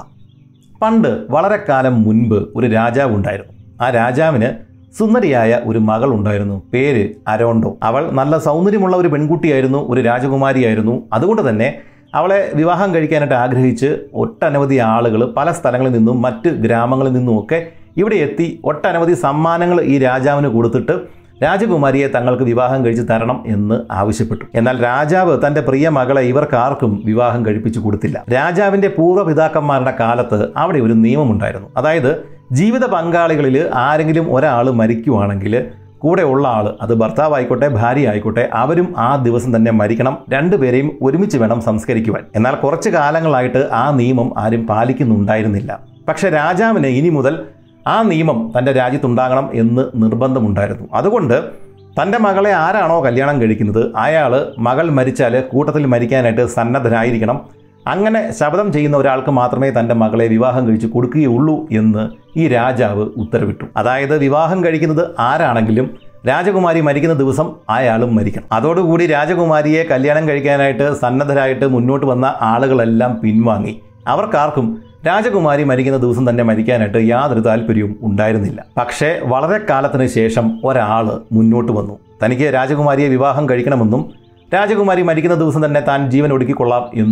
പണ്ട് വളരെ കാലം മുൻപ് ഒരു രാജാവ് ഉണ്ടായിരുന്നു ആ രാജാവിന് സുന്ദരിയായ ഒരു മകൾ ഉണ്ടായിരുന്നു പേര് അരോണ്ടോ അവൾ നല്ല സൗന്ദര്യമുള്ള ഒരു പെൺകുട്ടിയായിരുന്നു ഒരു രാജകുമാരിയായിരുന്നു അതുകൊണ്ട് തന്നെ അവളെ വിവാഹം കഴിക്കാനായിട്ട് ആഗ്രഹിച്ച് ഒട്ടനവധി ആളുകൾ പല സ്ഥലങ്ങളിൽ നിന്നും മറ്റ് ഗ്രാമങ്ങളിൽ നിന്നുമൊക്കെ ഇവിടെ എത്തി ഒട്ടനവധി സമ്മാനങ്ങൾ ഈ രാജാവിന് കൊടുത്തിട്ട് രാജകുമാരിയെ തങ്ങൾക്ക് വിവാഹം കഴിച്ച് തരണം എന്ന് ആവശ്യപ്പെട്ടു എന്നാൽ രാജാവ് തന്റെ പ്രിയ മകളെ ഇവർക്കാർക്കും വിവാഹം കഴിപ്പിച്ചു കൊടുത്തില്ല രാജാവിന്റെ പൂർവ്വപിതാക്കന്മാരുടെ കാലത്ത് അവിടെ ഒരു നിയമമുണ്ടായിരുന്നു അതായത് ജീവിത പങ്കാളികളിൽ ആരെങ്കിലും ഒരാൾ മരിക്കുവാണെങ്കിൽ കൂടെ ഉള്ള ആൾ അത് ഭർത്താവായിക്കോട്ടെ ഭാര്യ ആയിക്കോട്ടെ അവരും ആ ദിവസം തന്നെ മരിക്കണം രണ്ടുപേരെയും ഒരുമിച്ച് വേണം സംസ്കരിക്കുവാൻ എന്നാൽ കുറച്ച് കാലങ്ങളായിട്ട് ആ നിയമം ആരും പാലിക്കുന്നുണ്ടായിരുന്നില്ല പക്ഷെ രാജാവിന് ഇനി മുതൽ ആ നിയമം തൻ്റെ രാജ്യത്തുണ്ടാകണം എന്ന് നിർബന്ധമുണ്ടായിരുന്നു അതുകൊണ്ട് തൻ്റെ മകളെ ആരാണോ കല്യാണം കഴിക്കുന്നത് അയാൾ മകൾ മരിച്ചാൽ കൂട്ടത്തിൽ മരിക്കാനായിട്ട് സന്നദ്ധരായിരിക്കണം അങ്ങനെ ശപഥം ചെയ്യുന്ന ഒരാൾക്ക് മാത്രമേ തൻ്റെ മകളെ വിവാഹം കഴിച്ച് കൊടുക്കുകയുള്ളൂ എന്ന് ഈ രാജാവ് ഉത്തരവിട്ടു അതായത് വിവാഹം കഴിക്കുന്നത് ആരാണെങ്കിലും രാജകുമാരി മരിക്കുന്ന ദിവസം അയാളും മരിക്കണം അതോടുകൂടി രാജകുമാരിയെ കല്യാണം കഴിക്കാനായിട്ട് സന്നദ്ധരായിട്ട് മുന്നോട്ട് വന്ന ആളുകളെല്ലാം പിൻവാങ്ങി അവർക്കാർക്കും രാജകുമാരി മരിക്കുന്ന ദിവസം തന്നെ മരിക്കാനായിട്ട് യാതൊരു താല്പര്യവും ഉണ്ടായിരുന്നില്ല പക്ഷേ വളരെ കാലത്തിന് ശേഷം ഒരാൾ മുന്നോട്ട് വന്നു തനിക്ക് രാജകുമാരിയെ വിവാഹം കഴിക്കണമെന്നും രാജകുമാരി മരിക്കുന്ന ദിവസം തന്നെ താൻ ജീവൻ ഒടുക്കിക്കൊള്ളാം എന്നും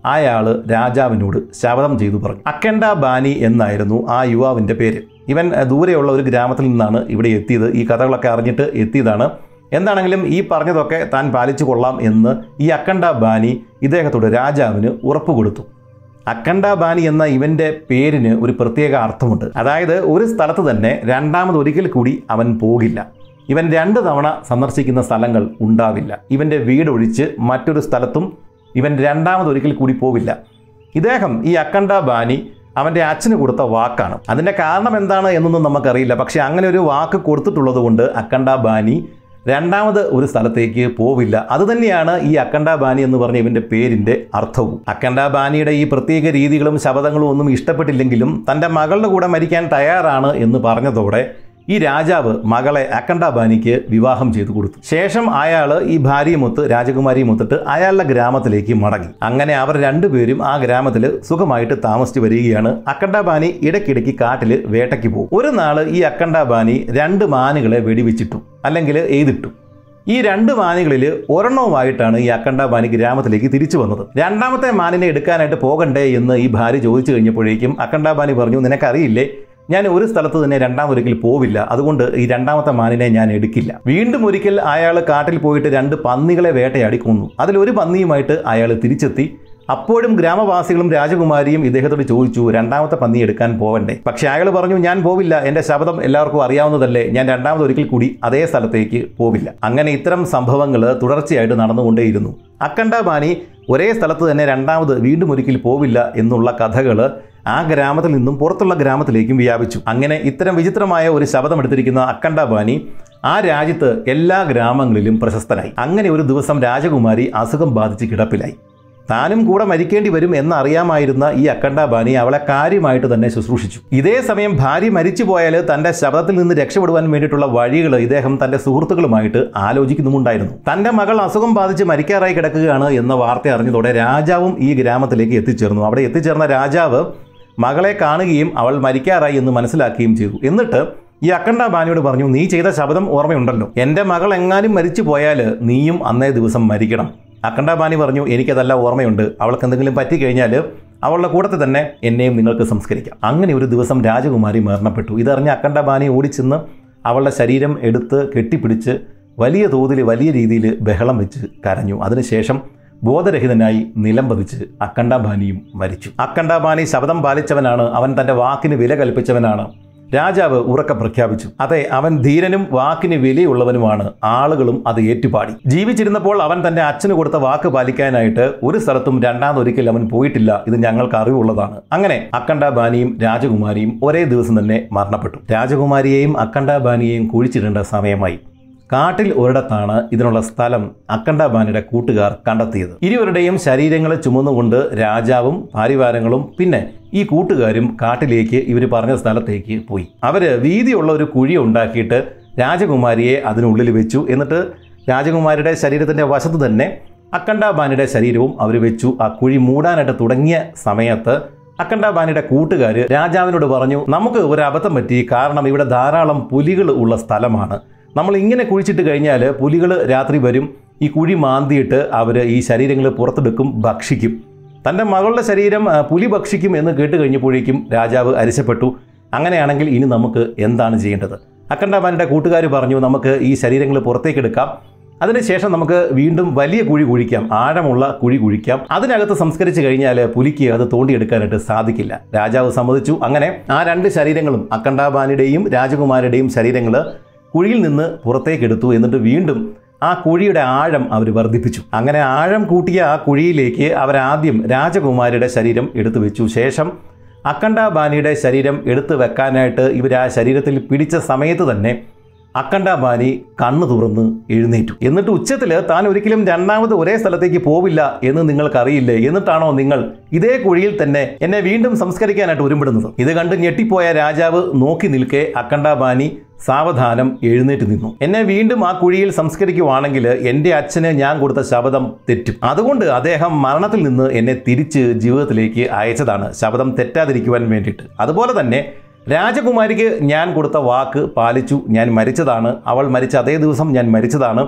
അയാൾ രാജാവിനോട് ശപഥം ചെയ്തു പറഞ്ഞു അക്കണ്ട ബാനി എന്നായിരുന്നു ആ യുവാവിൻ്റെ പേര് ഇവൻ അഹ്, ദൂരെയുള്ള ഒരു ഗ്രാമത്തിൽ നിന്നാണ് ഇവിടെ എത്തിയത് ഈ കഥകളൊക്കെ അറിഞ്ഞിട്ട് എത്തിയതാണ് എന്താണെങ്കിലും ഈ പറഞ്ഞതൊക്കെ താൻ പാലിച്ചു കൊള്ളാം എന്ന് ഈ അക്കണ്ട ബാനി ഇദ്ദേഹത്തോട് രാജാവിന് ഉറപ്പ് കൊടുത്തു അക്കണ്ട ബാനി എന്ന ഇവൻ്റെ പേരിന് ഒരു പ്രത്യേക അർത്ഥമുണ്ട് അതായത് ഒരു സ്ഥലത്ത് തന്നെ രണ്ടാമത് ഒരിക്കൽ കൂടി അവൻ പോകില്ല ഇവൻ രണ്ട് തവണ സന്ദർശിക്കുന്ന സ്ഥലങ്ങൾ ഉണ്ടാവില്ല ഇവൻ്റെ വീടൊഴിച്ച് മറ്റൊരു സ്ഥലത്തും ഇവൻ രണ്ടാമത് ഒരിക്കൽ കൂടി പോവില്ല ഇദ്ദേഹം ഈ അക്കണ്ട ബാനി അവൻ്റെ അച്ഛന് കൊടുത്ത വാക്കാണ് അതിൻ്റെ കാരണം എന്താണ് എന്നൊന്നും നമുക്കറിയില്ല പക്ഷേ അങ്ങനെ ഒരു വാക്ക് കൊടുത്തിട്ടുള്ളത് കൊണ്ട് അക്കണ്ട ബാനി രണ്ടാമത് ഒരു സ്ഥലത്തേക്ക് പോവില്ല അതുതന്നെയാണ് ഈ അക്കണ്ട ബാനി എന്ന് പറഞ്ഞ ഇവന്റെ പേരിന്റെ അർത്ഥവും അക്കണ്ട ബാനിയുടെ ഈ പ്രത്യേക രീതികളും ശബദങ്ങളും ഒന്നും ഇഷ്ടപ്പെട്ടില്ലെങ്കിലും തൻ്റെ മകളുടെ കൂടെ മരിക്കാൻ തയ്യാറാണ് എന്ന് പറഞ്ഞതോടെ ഈ രാജാവ് മകളെ അക്കണ്ട ബാനിക്ക് വിവാഹം ചെയ്തു കൊടുത്തു ശേഷം അയാൾ ഈ ഭാര്യയുമൊത്ത് രാജകുമാരിയും ഒത്തിട്ട് അയാളുടെ ഗ്രാമത്തിലേക്ക് മടങ്ങി അങ്ങനെ അവർ രണ്ടുപേരും ആ ഗ്രാമത്തിൽ സുഖമായിട്ട് താമസിച്ചു വരികയാണ് അക്കണ്ട ബാനി ഇടയ്ക്കിടയ്ക്ക് കാട്ടിൽ വേട്ടയ്ക്ക് പോകും ഒരു നാൾ ഈ അക്കണ്ട ബാനി രണ്ട് മാനുകളെ വെടിവെച്ചിട്ടു അല്ലെങ്കിൽ എയ്തിട്ടു ഈ രണ്ട് മാനുകളിൽ ഒരെണ്ണവുമായിട്ടാണ് ഈ അക്കണ്ട ബാനി ഗ്രാമത്തിലേക്ക് തിരിച്ചു വന്നത് രണ്ടാമത്തെ മാനിനെ എടുക്കാനായിട്ട് പോകണ്ടേ എന്ന് ഈ ഭാര്യ ചോദിച്ചു കഴിഞ്ഞപ്പോഴേക്കും അക്കണ്ട ബാനി പറഞ്ഞു നിനക്കറിയില്ലേ ഞാൻ ഒരു സ്ഥലത്ത് തന്നെ രണ്ടാമതൊരിക്കൽ പോവില്ല അതുകൊണ്ട് ഈ രണ്ടാമത്തെ മാനിനെ ഞാൻ എടുക്കില്ല വീണ്ടും ഒരിക്കൽ അയാൾ കാട്ടിൽ പോയിട്ട് രണ്ട് പന്നികളെ വേട്ടയാടി കൊന്നു അതിലൊരു പന്നിയുമായിട്ട് അയാൾ തിരിച്ചെത്തി അപ്പോഴും ഗ്രാമവാസികളും രാജകുമാരിയും ഇദ്ദേഹത്തോട് ചോദിച്ചു രണ്ടാമത്തെ പന്നി എടുക്കാൻ പോവണ്ടേ പക്ഷെ അയാൾ പറഞ്ഞു ഞാൻ പോവില്ല എൻ്റെ ശബ്ദം എല്ലാവർക്കും അറിയാവുന്നതല്ലേ ഞാൻ രണ്ടാമത് ഒരിക്കൽ കൂടി അതേ സ്ഥലത്തേക്ക് പോവില്ല അങ്ങനെ ഇത്തരം സംഭവങ്ങൾ തുടർച്ചയായിട്ട് നടന്നുകൊണ്ടേയിരുന്നു അക്കണ്ട ബാനി ഒരേ സ്ഥലത്ത് തന്നെ രണ്ടാമത് വീണ്ടും ഒരിക്കൽ പോവില്ല എന്നുള്ള കഥകൾ ആ ഗ്രാമത്തിൽ നിന്നും പുറത്തുള്ള ഗ്രാമത്തിലേക്കും വ്യാപിച്ചു അങ്ങനെ ഇത്തരം വിചിത്രമായ ഒരു ശബ്ദം എടുത്തിരിക്കുന്ന അക്കണ്ട ബാനി ആ രാജ്യത്ത് എല്ലാ ഗ്രാമങ്ങളിലും പ്രശസ്തനായി അങ്ങനെ ഒരു ദിവസം രാജകുമാരി അസുഖം ബാധിച്ച് കിടപ്പിലായി താനും കൂടെ മരിക്കേണ്ടി വരും എന്നറിയാമായിരുന്ന ഈ അക്കണ്ട ബാനി അവളെ കാര്യമായിട്ട് തന്നെ ശുശ്രൂഷിച്ചു ഇതേ സമയം ഭാര്യ മരിച്ചു പോയാൽ തന്റെ ശബ്ദത്തിൽ നിന്ന് രക്ഷപ്പെടുവാൻ വേണ്ടിയിട്ടുള്ള വഴികൾ ഇദ്ദേഹം തന്റെ സുഹൃത്തുക്കളുമായിട്ട് ആലോചിക്കുന്നുമുണ്ടായിരുന്നു തന്റെ മകൾ അസുഖം ബാധിച്ച് മരിക്കാറായി കിടക്കുകയാണ് എന്ന വാർത്ത അറിഞ്ഞതോടെ രാജാവും ഈ ഗ്രാമത്തിലേക്ക് എത്തിച്ചേർന്നു അവിടെ എത്തിച്ചേർന്ന രാജാവ് മകളെ കാണുകയും അവൾ മരിക്കാറായി എന്ന് മനസ്സിലാക്കുകയും ചെയ്തു എന്നിട്ട് ഈ അക്കണ്ട ബാനിയോട് പറഞ്ഞു നീ ചെയ്ത ശബ്ദം ഓർമ്മയുണ്ടല്ലോ എൻ്റെ മകൾ എങ്ങാനും മരിച്ചു പോയാൽ നീയും അന്നേ ദിവസം മരിക്കണം അക്കണ്ട ബാനി പറഞ്ഞു എനിക്കതല്ല ഓർമ്മയുണ്ട് അവൾക്ക് എന്തെങ്കിലും പറ്റിക്കഴിഞ്ഞാൽ അവളുടെ കൂട്ടത്തിൽ തന്നെ എന്നെയും നിങ്ങൾക്ക് സംസ്കരിക്കാം അങ്ങനെ ഒരു ദിവസം രാജകുമാരി മരണപ്പെട്ടു ഇതറിഞ്ഞ അക്കണ്ട ബാനി ഓടിച്ചെന്ന് അവളുടെ ശരീരം എടുത്ത് കെട്ടിപ്പിടിച്ച് വലിയ തോതിൽ വലിയ രീതിയിൽ ബഹളം വെച്ച് കരഞ്ഞു അതിനുശേഷം ബോധരഹിതനായി നിലം പതിച്ച് അക്കണ്ടാബാനിയും മരിച്ചു അക്കണ്ടാബാനി ശബ്ദം പാലിച്ചവനാണ് അവൻ തന്റെ വാക്കിന് വില കൽപ്പിച്ചവനാണ് രാജാവ് ഉറക്കെ പ്രഖ്യാപിച്ചു അതെ അവൻ ധീരനും വാക്കിന് വിലയുള്ളവനുമാണ് ആളുകളും അത് ഏറ്റുപാടി ജീവിച്ചിരുന്നപ്പോൾ അവൻ തന്റെ അച്ഛന് കൊടുത്ത വാക്ക് പാലിക്കാനായിട്ട് ഒരു സ്ഥലത്തും രണ്ടാമതൊരിക്കൽ അവൻ പോയിട്ടില്ല ഇത് ഞങ്ങൾക്ക് അറിവുള്ളതാണ് അങ്ങനെ അക്കണ്ടാബാനിയും രാജകുമാരിയും ഒരേ ദിവസം തന്നെ മരണപ്പെട്ടു രാജകുമാരിയെയും അക്കണ്ടാബാനിയെയും കുഴിച്ചിടേണ്ട സമയമായി കാട്ടിൽ ഒരിടത്താണ് ഇതിനുള്ള സ്ഥലം അക്കണ്ടാബാനിയുടെ കൂട്ടുകാർ കണ്ടെത്തിയത് ഇരുവരുടെയും ശരീരങ്ങൾ ചുമന്നുകൊണ്ട് രാജാവും പാരിവാരങ്ങളും പിന്നെ ഈ കൂട്ടുകാരും കാട്ടിലേക്ക് ഇവർ പറഞ്ഞ സ്ഥലത്തേക്ക് പോയി അവര് വീതിയുള്ള ഒരു കുഴി ഉണ്ടാക്കിയിട്ട് രാജകുമാരിയെ അതിനുള്ളിൽ വെച്ചു എന്നിട്ട് രാജകുമാരിയുടെ ശരീരത്തിന്റെ വശത്ത് തന്നെ അക്കണ്ടാബാനിയുടെ ശരീരവും അവർ വെച്ചു ആ കുഴി മൂടാനായിട്ട് തുടങ്ങിയ സമയത്ത് അക്കണ്ടാബാനിയുടെ കൂട്ടുകാർ രാജാവിനോട് പറഞ്ഞു നമുക്ക് ഒരു അബദ്ധം പറ്റി കാരണം ഇവിടെ ധാരാളം പുലികൾ ഉള്ള സ്ഥലമാണ് നമ്മൾ ഇങ്ങനെ കുഴിച്ചിട്ട് കഴിഞ്ഞാൽ പുലികൾ രാത്രി വരും ഈ കുഴി മാന്തിയിട്ട് അവർ ഈ ശരീരങ്ങൾ പുറത്തെടുക്കും ഭക്ഷിക്കും തൻ്റെ മകളുടെ ശരീരം ആ, പുലി ഭക്ഷിക്കും എന്ന് കേട്ട് കഴിഞ്ഞപ്പോഴേക്കും രാജാവ് അരിശപ്പെട്ടു അങ്ങനെയാണെങ്കിൽ ഇനി നമുക്ക് എന്താണ് ചെയ്യേണ്ടത് അക്കണ്ടാബാനിയുടെ കൂട്ടുകാർ പറഞ്ഞു നമുക്ക് ഈ ശരീരങ്ങൾ പുറത്തേക്കെടുക്കാം അതിനുശേഷം നമുക്ക് വീണ്ടും വലിയ കുഴി കുഴിക്കാം ആഴമുള്ള കുഴി കുഴിക്കാം അതിനകത്ത് സംസ്കരിച്ച് കഴിഞ്ഞാൽ പുലിക്ക് അത് തോണ്ടിയെടുക്കാനായിട്ട് സാധിക്കില്ല രാജാവ് സമ്മതിച്ചു അങ്ങനെ ആ രണ്ട് ശരീരങ്ങളും അക്കണ്ടാബാനിയുടെയും രാജകുമാരുടെയും ശരീരങ്ങൾ കുഴിയിൽ നിന്ന് പുറത്തേക്കെടുത്തു എന്നിട്ട് വീണ്ടും ആ കുഴിയുടെ ആഴം അവർ വർദ്ധിപ്പിച്ചു അങ്ങനെ ആഴം കൂട്ടിയ ആ കുഴിയിലേക്ക് അവരാദ്യം രാജകുമാരിയുടെ ശരീരം എടുത്തു വെച്ചു ശേഷം അക്കണ്ടാബാനിയുടെ ശരീരം എടുത്തു വെക്കാനായിട്ട് ഇവർ ആ ശരീരത്തിൽ പിടിച്ച സമയത്ത് തന്നെ അക്കണ്ടാബാനി കണ്ണു തുറന്ന് എഴുന്നേറ്റു എന്നിട്ട് ഉച്ചത്തിൽ താൻ ഒരിക്കലും രണ്ടാമത് ഒരേ സ്ഥലത്തേക്ക് പോവില്ല എന്ന് നിങ്ങൾക്കറിയില്ലേ എന്നിട്ടാണോ നിങ്ങൾ ഇതേ കുഴിയിൽ തന്നെ എന്നെ വീണ്ടും സംസ്കരിക്കാനായിട്ട് ഉരുമ്പിടുന്നത് ഇത് കണ്ട് ഞെട്ടിപ്പോയ രാജാവ് നോക്കി നിൽക്കെ അക്കണ്ടാബാനി സാവധാനം എഴുന്നേറ്റ് നിന്നു എന്നെ വീണ്ടും ആ കുഴിയിൽ സംസ്കരിക്കുവാണെങ്കിൽ എൻ്റെ അച്ഛന് ഞാൻ കൊടുത്ത ശബദം തെറ്റും അതുകൊണ്ട് അദ്ദേഹം മരണത്തിൽ നിന്ന് എന്നെ തിരിച്ച് ജീവിതത്തിലേക്ക് അയച്ചതാണ് ശബദം തെറ്റാതിരിക്കുവാൻ വേണ്ടിയിട്ട് അതുപോലെ തന്നെ രാജകുമാരിക്ക് ഞാൻ കൊടുത്ത വാക്ക് പാലിച്ചു ഞാൻ മരിച്ചതാണ് അവൾ മരിച്ച അതേ ദിവസം ഞാൻ മരിച്ചതാണ്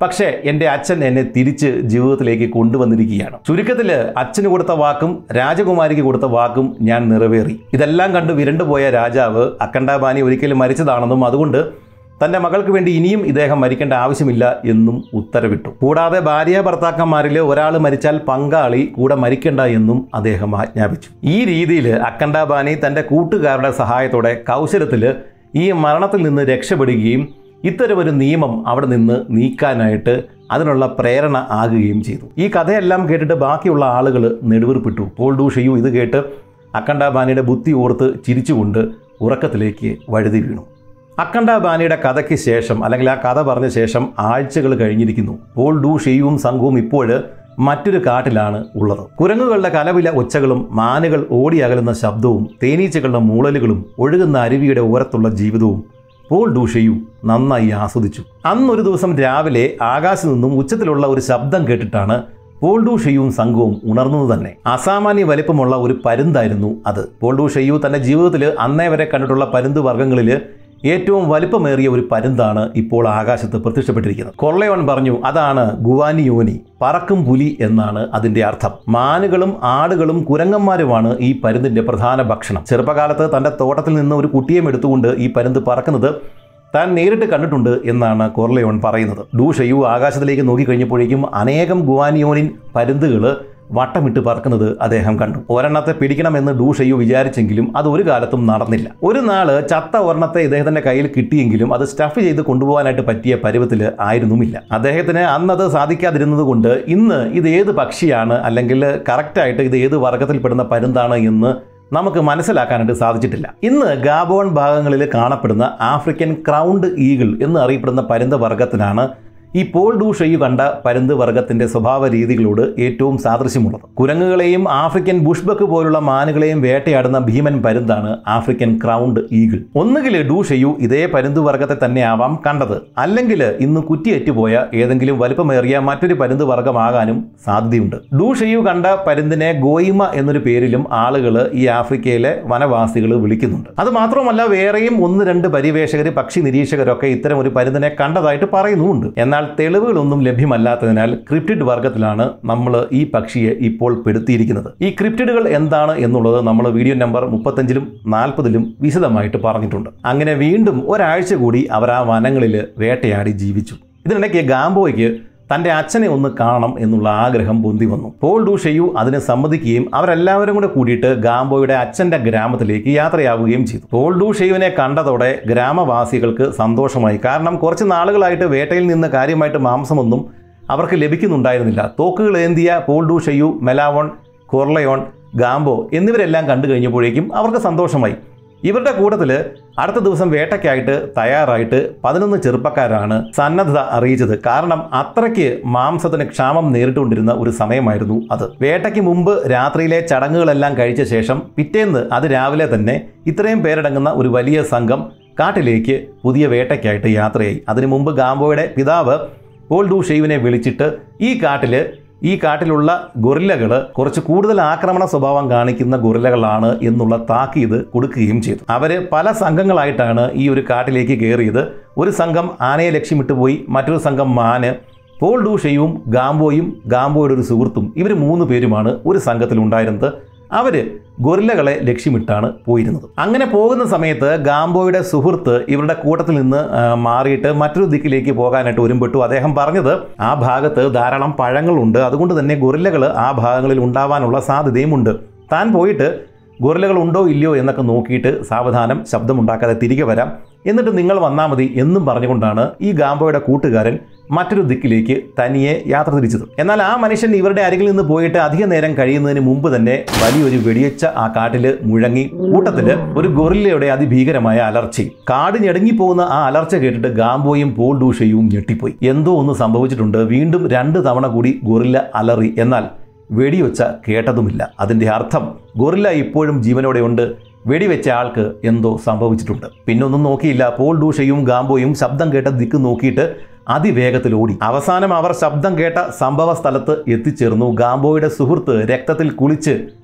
പക്ഷേ എൻ്റെ അച്ഛൻ എന്നെ തിരിച്ച് ജീവിതത്തിലേക്ക് കൊണ്ടുവന്നിരിക്കുകയാണ് ചുരുക്കത്തിൽ അച്ഛന് കൊടുത്ത വാക്കും രാജകുമാരിക്ക് കൊടുത്ത വാക്കും ഞാൻ നിറവേറി ഇതെല്ലാം കണ്ട് വിരണ്ടുപോയ രാജാവ് അക്കണ്ടാബാനി ഒരിക്കലും മരിച്ചതാണെന്നും അതുകൊണ്ട് തന്റെ മകൾക്ക് വേണ്ടി ഇനിയും ഇദ്ദേഹം മരിക്കേണ്ട ആവശ്യമില്ല എന്നും ഉത്തരവിട്ടു കൂടാതെ ഭാര്യ ഭർത്താക്കന്മാരിൽ ഒരാൾ മരിച്ചാൽ പങ്കാളി കൂടെ മരിക്കേണ്ട എന്നും അദ്ദേഹം ആജ്ഞാപിച്ചു ഈ രീതിയിൽ അക്കണ്ടാബാനി തന്റെ കൂട്ടുകാരുടെ സഹായത്തോടെ കൗശലത്തിൽ ഈ മരണത്തിൽ നിന്ന് രക്ഷപ്പെടുകയും ഇത്തരമൊരു നിയമം അവിടെ നിന്ന് നീക്കാനായിട്ട് അതിനുള്ള പ്രേരണ ആകുകയും ചെയ്തു ഈ കഥയെല്ലാം കേട്ടിട്ട് ബാക്കിയുള്ള ആളുകൾ നെടുവീർപ്പിട്ടു പോൾ ഡു ഷിയു ഇത് കേട്ട് അക്കണ്ടാബാനിയുടെ ബുദ്ധി ഓർത്ത് ചിരിച്ചുകൊണ്ട് ഉറക്കത്തിലേക്ക് വഴുതി വീണു അക്കണ്ടാബാനിയുടെ കഥയ്ക്ക് ശേഷം അല്ലെങ്കിൽ ആ കഥ പറഞ്ഞ ശേഷം ആഴ്ചകൾ കഴിഞ്ഞിരിക്കുന്നു പോൾ ഡു ഷിയുവും സംഘവും ഇപ്പോൾ മറ്റൊരു കാട്ടിലാണ് ഉള്ളത് കുരങ്ങുകളുടെ കലവില ഒച്ചകളും മാനുകൾ ഓടിയകലുന്ന ശബ്ദവും തേനീച്ചകളുടെ മൂളലുകളും ഒഴുകുന്ന അരുവിയുടെ ഓരത്തുള്ള ജീവിതവും പോൾ ഡൂഷയു നന്നായി ആസ്വദിച്ചു അന്നൊരു ദിവസം രാവിലെ ആകാശത്തു നിന്നും ഉച്ചത്തിലുള്ള ഒരു ശബ്ദം കേട്ടിട്ടാണ് പോൾ ഡു ഷെയ്യും സംഘവും ഉണർന്നത് തന്നെ അസാമാന്യ വലിപ്പമുള്ള ഒരു പരുന്തായിരുന്നു അത് പോൾ ഡു ഷെയ്യു തന്റെ ജീവിതത്തിൽ അന്നേ വരെ കണ്ടിട്ടുള്ള പരുന്ത് വർഗ്ഗങ്ങളിൽ ഏറ്റവും വലിപ്പമേറിയ ഒരു പരുന്താണ് ഇപ്പോൾ ആകാശത്ത് പ്രത്യക്ഷപ്പെട്ടിരിക്കുന്നത് കൊള്ളയോൺ പറഞ്ഞു അതാണ് ഗുവാനിയോനി പറക്കും പുലി എന്നാണ് അതിന്റെ അർത്ഥം മാനുകളും ആടുകളും കുരങ്ങന്മാരുമാണ് ഈ പരുന്തിന്റെ പ്രധാന ഭക്ഷണം ചെറുപ്പകാലത്ത് തന്റെ തോട്ടത്തിൽ നിന്ന് ഒരു കുട്ടിയും എടുത്തുകൊണ്ട് ഈ പരുന്ത് പറക്കുന്നത് താൻ നേരിട്ട് കണ്ടിട്ടുണ്ട് എന്നാണ് കോർലയോൺ പറയുന്നത് ഡൂഷയു ആകാശത്തിലേക്ക് നോക്കിക്കഴിഞ്ഞപ്പോഴേക്കും അനേകം ഗുവാനിയോനിൻ പരുന്തുകൾ വട്ടമിട്ട് പറക്കുന്നത് അദ്ദേഹം കണ്ടു ഒരെണ്ണത്തെ പിടിക്കണമെന്ന് ഡൂഷയു വിചാരിച്ചെങ്കിലും അത് ഒരു കാലത്തും നടന്നില്ല ഒരു നാള് ചത്ത ഒരെണ്ണത്തെ ഇദ്ദേഹത്തിന്റെ കയ്യിൽ കിട്ടിയെങ്കിലും അത് സ്റ്റഫ് ചെയ്ത് കൊണ്ടുപോകാനായിട്ട് പറ്റിയ പരുവത്തിൽ ആയിരുന്നുമില്ല അദ്ദേഹത്തിന് അന്നത് സാധിക്കാതിരുന്നത് കൊണ്ട് ഇന്ന് ഇത് ഏത് പക്ഷിയാണ് അല്ലെങ്കിൽ കറക്റ്റായിട്ട് ഇത് ഏത് വർഗത്തിൽപ്പെടുന്ന പരുന്താണ് എന്ന് നമുക്ക് മനസ്സിലാക്കാനായിട്ട് സാധിച്ചിട്ടില്ല ഇന്ന് ഗാബോൺ ഭാഗങ്ങളിൽ കാണപ്പെടുന്ന ആഫ്രിക്കൻ ക്രൗണ്ട് ഈഗിൾ എന്ന് അറിയപ്പെടുന്ന പരുന്ത് വർഗത്തിനാണ് ഈ പോൾ ഡു ഷെയ്യു കണ്ട പരുന്ത് വർഗത്തിന്റെ സ്വഭാവ രീതികളോട് ഏറ്റവും സാദൃശ്യമുള്ളത് കുരങ്ങുകളെയും ആഫ്രിക്കൻ ബുഷ്ബക്ക് പോലുള്ള മാനുകളെയും വേട്ടയാടുന്ന ഭീമൻ പരുന്താണ് ആഫ്രിക്കൻ ക്രൗണ്ട് ഈഗിൾ ഒന്നുകിൽ ഡു ഷെയ്യു ഇതേ പരുന്ത് വർഗത്തെ തന്നെ ആവാം കണ്ടത് അല്ലെങ്കിൽ ഇന്ന് കുറ്റിയേറ്റുപോയ ഏതെങ്കിലും വലിപ്പമേറിയ മറ്റൊരു പരുന്ത് വർഗമാകാനും സാധ്യതയുണ്ട് ഡു ഷെയ്യു കണ്ട പരുന്തിനെ ഗോയിമ എന്നൊരു പേരിലും ആളുകൾ ഈ ആഫ്രിക്കയിലെ വനവാസികൾ വിളിക്കുന്നുണ്ട് അത് മാത്രമല്ല വേറെയും ഒന്ന് രണ്ട് പരിവേഷകർ പക്ഷി നിരീക്ഷകരൊക്കെ ഇത്തരം ഒരു പരുന്തിനെ കണ്ടതായിട്ട് പറയുന്നുമുണ്ട് എന്നാൽ തെളിവുകളൊന്നും ലഭ്യമല്ലാത്തതിനാൽ ക്രിപ്റ്റിഡ് വർഗത്തിലാണ് നമ്മൾ ഈ പക്ഷിയെ ഇപ്പോൾ പെടുത്തിയിരിക്കുന്നത് ഈ ക്രിപ്റ്റിഡുകൾ എന്താണ് എന്നുള്ളത് നമ്മൾ വീഡിയോ നമ്പർ മുപ്പത്തഞ്ചിലും നാൽപ്പതിലും വിശദമായിട്ട് പറഞ്ഞിട്ടുണ്ട് അങ്ങനെ വീണ്ടും ഒരാഴ്ച കൂടി അവർ ആ വനങ്ങളിൽ വേട്ടയാടി ജീവിച്ചു ഇതിനിടയ്ക്ക് ഗാംബോയ്ക്ക് തന്റെ അച്ഛനെ ഒന്ന് കാണണം എന്നുള്ള ആഗ്രഹം പൊന്തി വന്നു പോൾ ഡു ഷെയു അതിന് സമ്മതിക്കുകയും അവരെല്ലാവരും കൂടെ കൂടിയിട്ട് ഗാംബോയുടെ അച്ഛന്റെ ഗ്രാമത്തിലേക്ക് യാത്രയാവുകയും ചെയ്തു പോൾ ഡു ഷെയുവിനെ കണ്ടതോടെ ഗ്രാമവാസികൾക്ക് സന്തോഷമായി കാരണം കുറച്ച് നാളുകളായിട്ട് വേട്ടയിൽ നിന്ന് കാര്യമായിട്ട് മാംസമൊന്നും അവർക്ക് ലഭിക്കുന്നുണ്ടായിരുന്നില്ല തോക്കുകൾ ഏന്തിയ Paul Du Chaillu Malavon Corleone Gambo എന്നിവരെല്ലാം കണ്ടു കഴിഞ്ഞപ്പോഴേക്കും അവർക്ക് സന്തോഷമായി ഇവരുടെ കൂട്ടത്തിൽ അടുത്ത ദിവസം വേട്ടയ്ക്കായിട്ട് തയ്യാറായിട്ട് പതിനൊന്ന് ചെറുപ്പക്കാരാണ് സന്നദ്ധത അറിയിച്ചത് കാരണം അത്രയ്ക്ക് മാംസത്തിന് ക്ഷാമം നേരിട്ടുകൊണ്ടിരുന്ന ഒരു സമയമായിരുന്നു അത് വേട്ടയ്ക്ക് മുമ്പ് രാത്രിയിലെ ചടങ്ങുകളെല്ലാം കഴിച്ച ശേഷം പിറ്റേന്ന് അത് രാവിലെ തന്നെ ഇത്രയും പേരടങ്ങുന്ന ഒരു വലിയ സംഘം കാട്ടിലേക്ക് പുതിയ വേട്ടയ്ക്കായിട്ട് യാത്രയായി അതിനു മുമ്പ് ഗാംബോയുടെ പിതാവ് പോൾ ഡു ഷെയ്വിനെ വിളിച്ചിട്ട് ഈ കാട്ടില് ഈ കാട്ടിലുള്ള ഗൊറില്ലകൾ കുറച്ച് കൂടുതൽ ആക്രമണ സ്വഭാവം കാണിക്കുന്ന ഗൊറില്ലകളാണ് എന്നുള്ള താക്കീത് കൊടുക്കുകയും ചെയ്തു അവര് പല സംഘങ്ങളായിട്ടാണ് ഈ ഒരു കാട്ടിലേക്ക് കയറിയത് ഒരു സംഘം ആനയെ ലക്ഷ്യമിട്ട് പോയി മറ്റൊരു സംഘം മാന് പോൾ ഡു ഷെയ്യും ഗാംബോയും ഗാംബോയുടെ ഒരു സുഹൃത്തും ഇവർ മൂന്ന് പേരുമാണ് ഒരു സംഘത്തിൽ ഉണ്ടായിരുന്നത് അവര് ഗൊറില്ലകളെ ലക്ഷ്യമിട്ടാണ് പോയിരുന്നത് അങ്ങനെ പോകുന്ന സമയത്ത് ഗാംബോയുടെ സുഹൃത്ത് ഇവരുടെ കൂട്ടത്തിൽ നിന്ന് ആ, മാറിയിട്ട് മറ്റൊരു ദിക്കിലേക്ക് പോകാനായിട്ട് ഒരുമ്പെട്ടു അദ്ദേഹം പറഞ്ഞത് ആ ഭാഗത്ത് ധാരാളം പഴങ്ങളുണ്ട് അതുകൊണ്ട് തന്നെ ഗൊറില്ലകൾ ആ ഭാഗങ്ങളിൽ ഉണ്ടാവാനുള്ള സാധ്യതയുമുണ്ട് താൻ പോയിട്ട് ഗൊറില്ലകൾ ഉണ്ടോ ഇല്ലയോ എന്നൊക്കെ നോക്കിയിട്ട് സാവധാനം ശബ്ദമുണ്ടാക്കാതെ തിരികെ വരാം എന്നിട്ട് നിങ്ങൾ വന്നാൽ മതി എന്നും പറഞ്ഞുകൊണ്ടാണ് ഈ ഗാംബോയുടെ കൂട്ടുകാരൻ മറ്റൊരു ദിക്കിലേക്ക് തനിയെ യാത്ര തിരിച്ചത് എന്നാൽ ആ മനുഷ്യൻ ഇവരുടെ അരികിൽ നിന്ന് പോയിട്ട് അധിക നേരം കഴിയുന്നതിന് മുമ്പ് തന്നെ വലിയൊരു വെടിയച്ച ആ കാട്ടില് മുഴങ്ങി കൂട്ടത്തില് ഒരു ഗൊറില്ലയുടെ അതിഭീകരമായ അലർച്ചയും കാട് ഞെടുങ്ങിപ്പോകുന്ന ആ അലർച്ച കേട്ടിട്ട് ഗാംബോയും പോൾ ഡൂഷയും ഞെട്ടിപ്പോയി എന്തോ ഒന്ന് സംഭവിച്ചിട്ടുണ്ട് വീണ്ടും രണ്ട് തവണ കൂടി ഗൊറില്ല അലറി എന്നാൽ വെടിയൊച്ച കേട്ടതുമില്ല അതിന്റെ അർത്ഥം ഗൊറില്ല ഇപ്പോഴും ജീവനോടെയുണ്ട് വെടിവെച്ച ആൾക്ക് എന്തോ സംഭവിച്ചിട്ടുണ്ട് പിന്നൊന്നും നോക്കിയില്ല പോൾ ഡൂഷയും ഗാംബോയും ശബ്ദം കേട്ട ദിക്ക് നോക്കിയിട്ട് അതിവേഗത്തിൽ ഓടി അവസാനം അവർ ശബ്ദം കേട്ട സംഭവ സ്ഥലത്ത് എത്തിച്ചേർന്നു ഗാംബോയുടെ സുഹൃത്ത് രക്തത്തിൽ കുളിച്ച്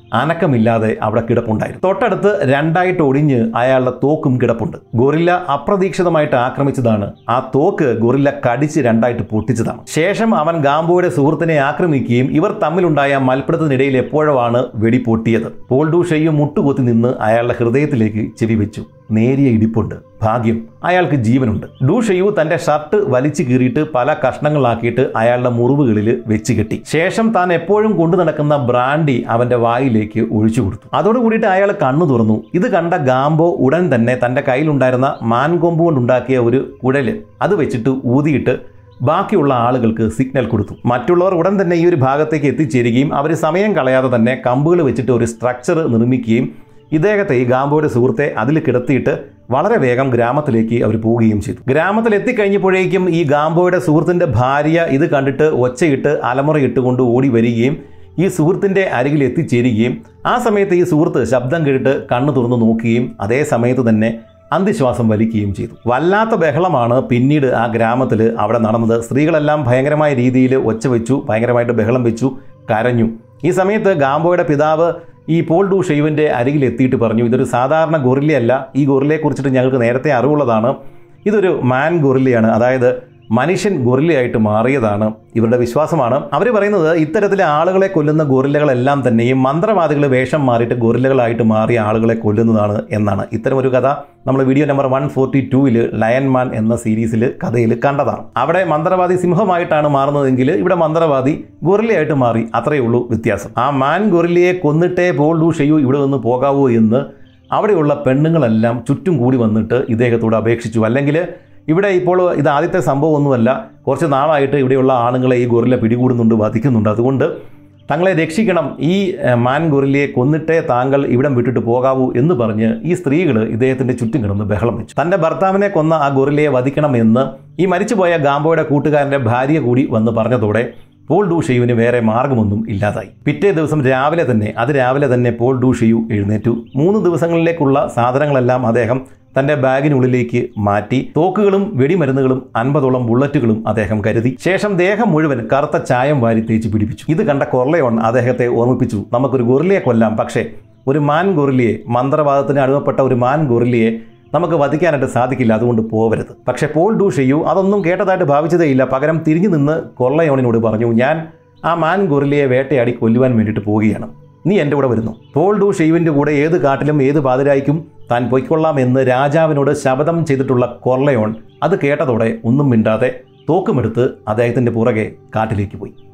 അനക്കമില്ലാതെ അവിടെ കിടപ്പുണ്ടായിരുന്നു തൊട്ടടുത്ത് രണ്ടായിട്ട് ഒടിഞ്ഞ് അയാളുടെ തോക്കും കിടപ്പുണ്ട് ഗൊറില്ല അപ്രതീക്ഷിതമായിട്ട് ആക്രമിച്ചതാണ് ആ തോക്ക് ഗൊറില്ല കടിച്ച് രണ്ടായിട്ട് പൊട്ടിച്ചതാണ് ശേഷം അവൻ ഗാംബോയുടെ സുഹൃത്തിനെ ആക്രമിക്കുകയും ഇവർ തമ്മിലുണ്ടായ മൽപ്പിടുത്തത്തിനിടയിൽ എപ്പോഴോ ആണ് വെടി പൊട്ടിയത് പോൾ ഡു ഷെയ്യും മുട്ടുകൊത്തി നിന്ന് അയാളുടെ ഹൃദയത്തിലേക്ക് ചെവി വെച്ചു നേരിയ ഇടിപ്പുണ്ട് ഭാഗ്യം അയാൾക്ക് ജീവനുണ്ട് ഡു ഷെയ്യു തന്റെ ഷർട്ട് വലിച്ചു കീറിയിട്ട് പല കഷ്ണങ്ങളാക്കിയിട്ട് അയാളുടെ മുറിവുകളിൽ വെച്ച് കെട്ടി ശേഷം താൻ എപ്പോഴും കൊണ്ടു നടക്കുന്ന ബ്രാൻഡി അവന്റെ വായിലേക്ക് ഒഴിച്ചു കൊടുത്തു അതോട് കൂടിയിട്ട് അയാൾ കണ്ണു തുറന്നു ഇത് കണ്ട ഗാംബോ ഉടൻ തന്നെ തന്റെ കയ്യിലുണ്ടായിരുന്ന മാൻകൊമ്പ് കൊണ്ടുണ്ടാക്കിയ ഒരു കുഴല് അത് വെച്ചിട്ട് ഊതിയിട്ട് ബാക്കിയുള്ള ആളുകൾക്ക് സിഗ്നൽ കൊടുത്തു മറ്റുള്ളവർ ഉടൻ തന്നെ ഈ ഒരു ഭാഗത്തേക്ക് എത്തിച്ചേരുകയും അവർ സമയം കളയാതെ തന്നെ കമ്പുകൾ വെച്ചിട്ട് ഒരു സ്ട്രക്ചർ നിർമ്മിക്കുകയും ഇദ്ദേഹത്തെ ഈ ഗാംബോയുടെ സുഹൃത്തെ അതിൽ കിടത്തിയിട്ട് വളരെ വേഗം ഗ്രാമത്തിലേക്ക് അവർ പോവുകയും ചെയ്തു ഗ്രാമത്തിൽ എത്തിക്കഴിഞ്ഞപ്പോഴേക്കും ഈ ഗാംബോയുടെ സുഹൃത്തിൻ്റെ ഭാര്യ ഇത് കണ്ടിട്ട് ഒച്ചയിട്ട് അലമുറയിട്ടുകൊണ്ട് ഓടി വരികയും ഈ സുഹൃത്തിൻ്റെ അരികിൽ എത്തിച്ചേരുകയും ആ സമയത്ത് ഈ സുഹൃത്ത് ശബ്ദം കേട്ടിട്ട് കണ്ണു തുറന്നു നോക്കുകയും അതേ സമയത്ത് തന്നെ അന്ത്യശ്വാസം വലിക്കുകയും ചെയ്തു വല്ലാത്ത ബഹളമാണ് പിന്നീട് ആ ഗ്രാമത്തിൽ അവിടെ നടന്നത് സ്ത്രീകളെല്ലാം ഭയങ്കരമായ രീതിയിൽ ഒച്ച വെച്ചു ഭയങ്കരമായിട്ട് ബഹളം വെച്ചു കരഞ്ഞു ഈ സമയത്ത് ഗാംബോയുടെ പിതാവ് ഈ പോൾ ഡു ഷെയ്വിൻ്റെ അരികിൽ എത്തിയിട്ട് പറഞ്ഞു ഇതൊരു സാധാരണ ഗൊറില്ലയല്ല ഈ ഗൊറില്ലയെ കുറിച്ചിട്ട് ഞങ്ങൾക്ക് നേരത്തെ അറിവുള്ളതാണ് ഇതൊരു മാൻ ഗൊറില്ലയാണ് അതായത് മനുഷ്യൻ ഗൊറില്ലയായിട്ട് മാറിയതാണ് ഇവരുടെ വിശ്വാസമാണ് അവർ പറയുന്നത് ഇത്തരത്തിലെ ആളുകളെ കൊല്ലുന്ന ഗൊറില്ലകളെല്ലാം തന്നെയും മന്ത്രവാദികൾ വേഷം മാറിയിട്ട് ഗൊറില്ലകളായിട്ട് മാറിയ ആളുകളെ കൊല്ലുന്നതാണ് എന്നാണ് ഇത്തരം ഒരു കഥ നമ്മൾ വീഡിയോ നമ്പർ വൺ ഫോർട്ടി ടൂവിൽ ലയൻമാൻ എന്ന സീരീസിൽ കഥയിൽ കണ്ടതാണ് അവിടെ മന്ത്രവാദി സിംഹമായിട്ടാണ് മാറുന്നതെങ്കിൽ ഇവിടെ മന്ത്രവാദി ഗൊറില്ലയായിട്ട് മാറി അത്രയേ ഉള്ളൂ വ്യത്യാസം ആ മാൻ ഗൊറില്ലയെ കൊന്നിട്ടേ പോൾ ഡു ഷെയ്യു ഇവിടെ നിന്ന് പോകാവൂ എന്ന് അവിടെയുള്ള പെണ്ണുങ്ങളെല്ലാം ചുറ്റും കൂടി വന്നിട്ട് ഇദ്ദേഹത്തോട് അപേക്ഷിച്ചു അല്ലെങ്കിൽ ഇവിടെ ഇപ്പോൾ ഇത് ആദ്യത്തെ സംഭവമൊന്നുമല്ല കുറച്ച് നാളായിട്ട് ഇവിടെയുള്ള ആണുങ്ങളെ ഈ ഗൊറില്ല പിടികൂടുന്നുണ്ട് വധിക്കുന്നുണ്ട് അതുകൊണ്ട് തങ്ങളെ രക്ഷിക്കണം ഈ ഏഹ്, മാൻ ഗൊറില്ലയെ കൊന്നിട്ടേ താങ്കൾ ഇവിടം വിട്ടിട്ട് പോകാവൂ എന്ന് പറഞ്ഞ് ഈ സ്ത്രീകൾ ഇദ്ദേഹത്തിൻ്റെ ചുറ്റും കിടന്ന് ബഹളം വെച്ചു തൻ്റെ ഭർത്താവിനെ കൊന്ന ആ ഗൊറില്ലയെ വധിക്കണമെന്ന് ഈ മരിച്ചുപോയ ഗാംബോയുടെ കൂട്ടുകാരൻ്റെ ഭാര്യ കൂടി വന്ന് പറഞ്ഞതോടെ പോൾ ഡു ഷെയ്യുവിന് വേറെ മാർഗമൊന്നും ഇല്ലാതായി പിറ്റേ ദിവസം രാവിലെ തന്നെ അത് രാവിലെ തന്നെ പോൾ ഡു ഷെയ്യു എഴുന്നേറ്റു മൂന്ന് ദിവസങ്ങളിലേക്കുള്ള സാധനങ്ങളെല്ലാം അദ്ദേഹം തന്റെ ബാഗിനുള്ളിലേക്ക് മാറ്റി തോക്കുകളും വെടിമരുന്നുകളും അൻപതോളം ബുള്ളറ്റുകളും അദ്ദേഹം കരുതി ശേഷം ദേഹം മുഴുവൻ കറുത്ത ചായം വാരി തേച്ച് പിടിപ്പിച്ചു ഇത് കണ്ട കൊർലയോൺ അദ്ദേഹത്തെ ഓർമ്മിപ്പിച്ചു നമുക്കൊരു ഗൊറില്ലയെ കൊല്ലാം പക്ഷേ ഒരു മാൻ ഗൊറില്ലയെ മന്ത്രവാദത്തിന് അടിമപ്പെട്ട ഒരു മാൻ ഗൊറില്ലയെ നമുക്ക് വധിക്കാനായിട്ട് സാധിക്കില്ല അതുകൊണ്ട് പോവരുത് പക്ഷേ പോൾ ഡു ഷെയ്യു അതൊന്നും കേട്ടതായിട്ട് ഭാവിച്ചതേയില്ല പകരം തിരിഞ്ഞു നിന്ന് കൊള്ളയോണിനോട് പറഞ്ഞു ഞാൻ ആ മാൻ ഗൊറില്ലയെ വേട്ടയാടി കൊല്ലുവാൻ വേണ്ടിയിട്ട് പോവുകയാണ് നീ എൻ്റെ കൂടെ വരുന്നു പോൾ ഡു ഷെയ്വിൻ്റെ കൂടെ ഏത് കാട്ടിലും ഏത് പാതിരായ്ക്കും താൻ പൊയ്ക്കൊള്ളാം എന്ന് രാജാവിനോട് ശപഥം ചെയ്തിട്ടുള്ള കൊർലയോൺ അത് കേട്ടതോടെ ഒന്നും മിണ്ടാതെ തോക്കുമെടുത്ത് അദ്ദേഹത്തിൻ്റെ പുറകെ കാട്ടിലേക്ക് പോയി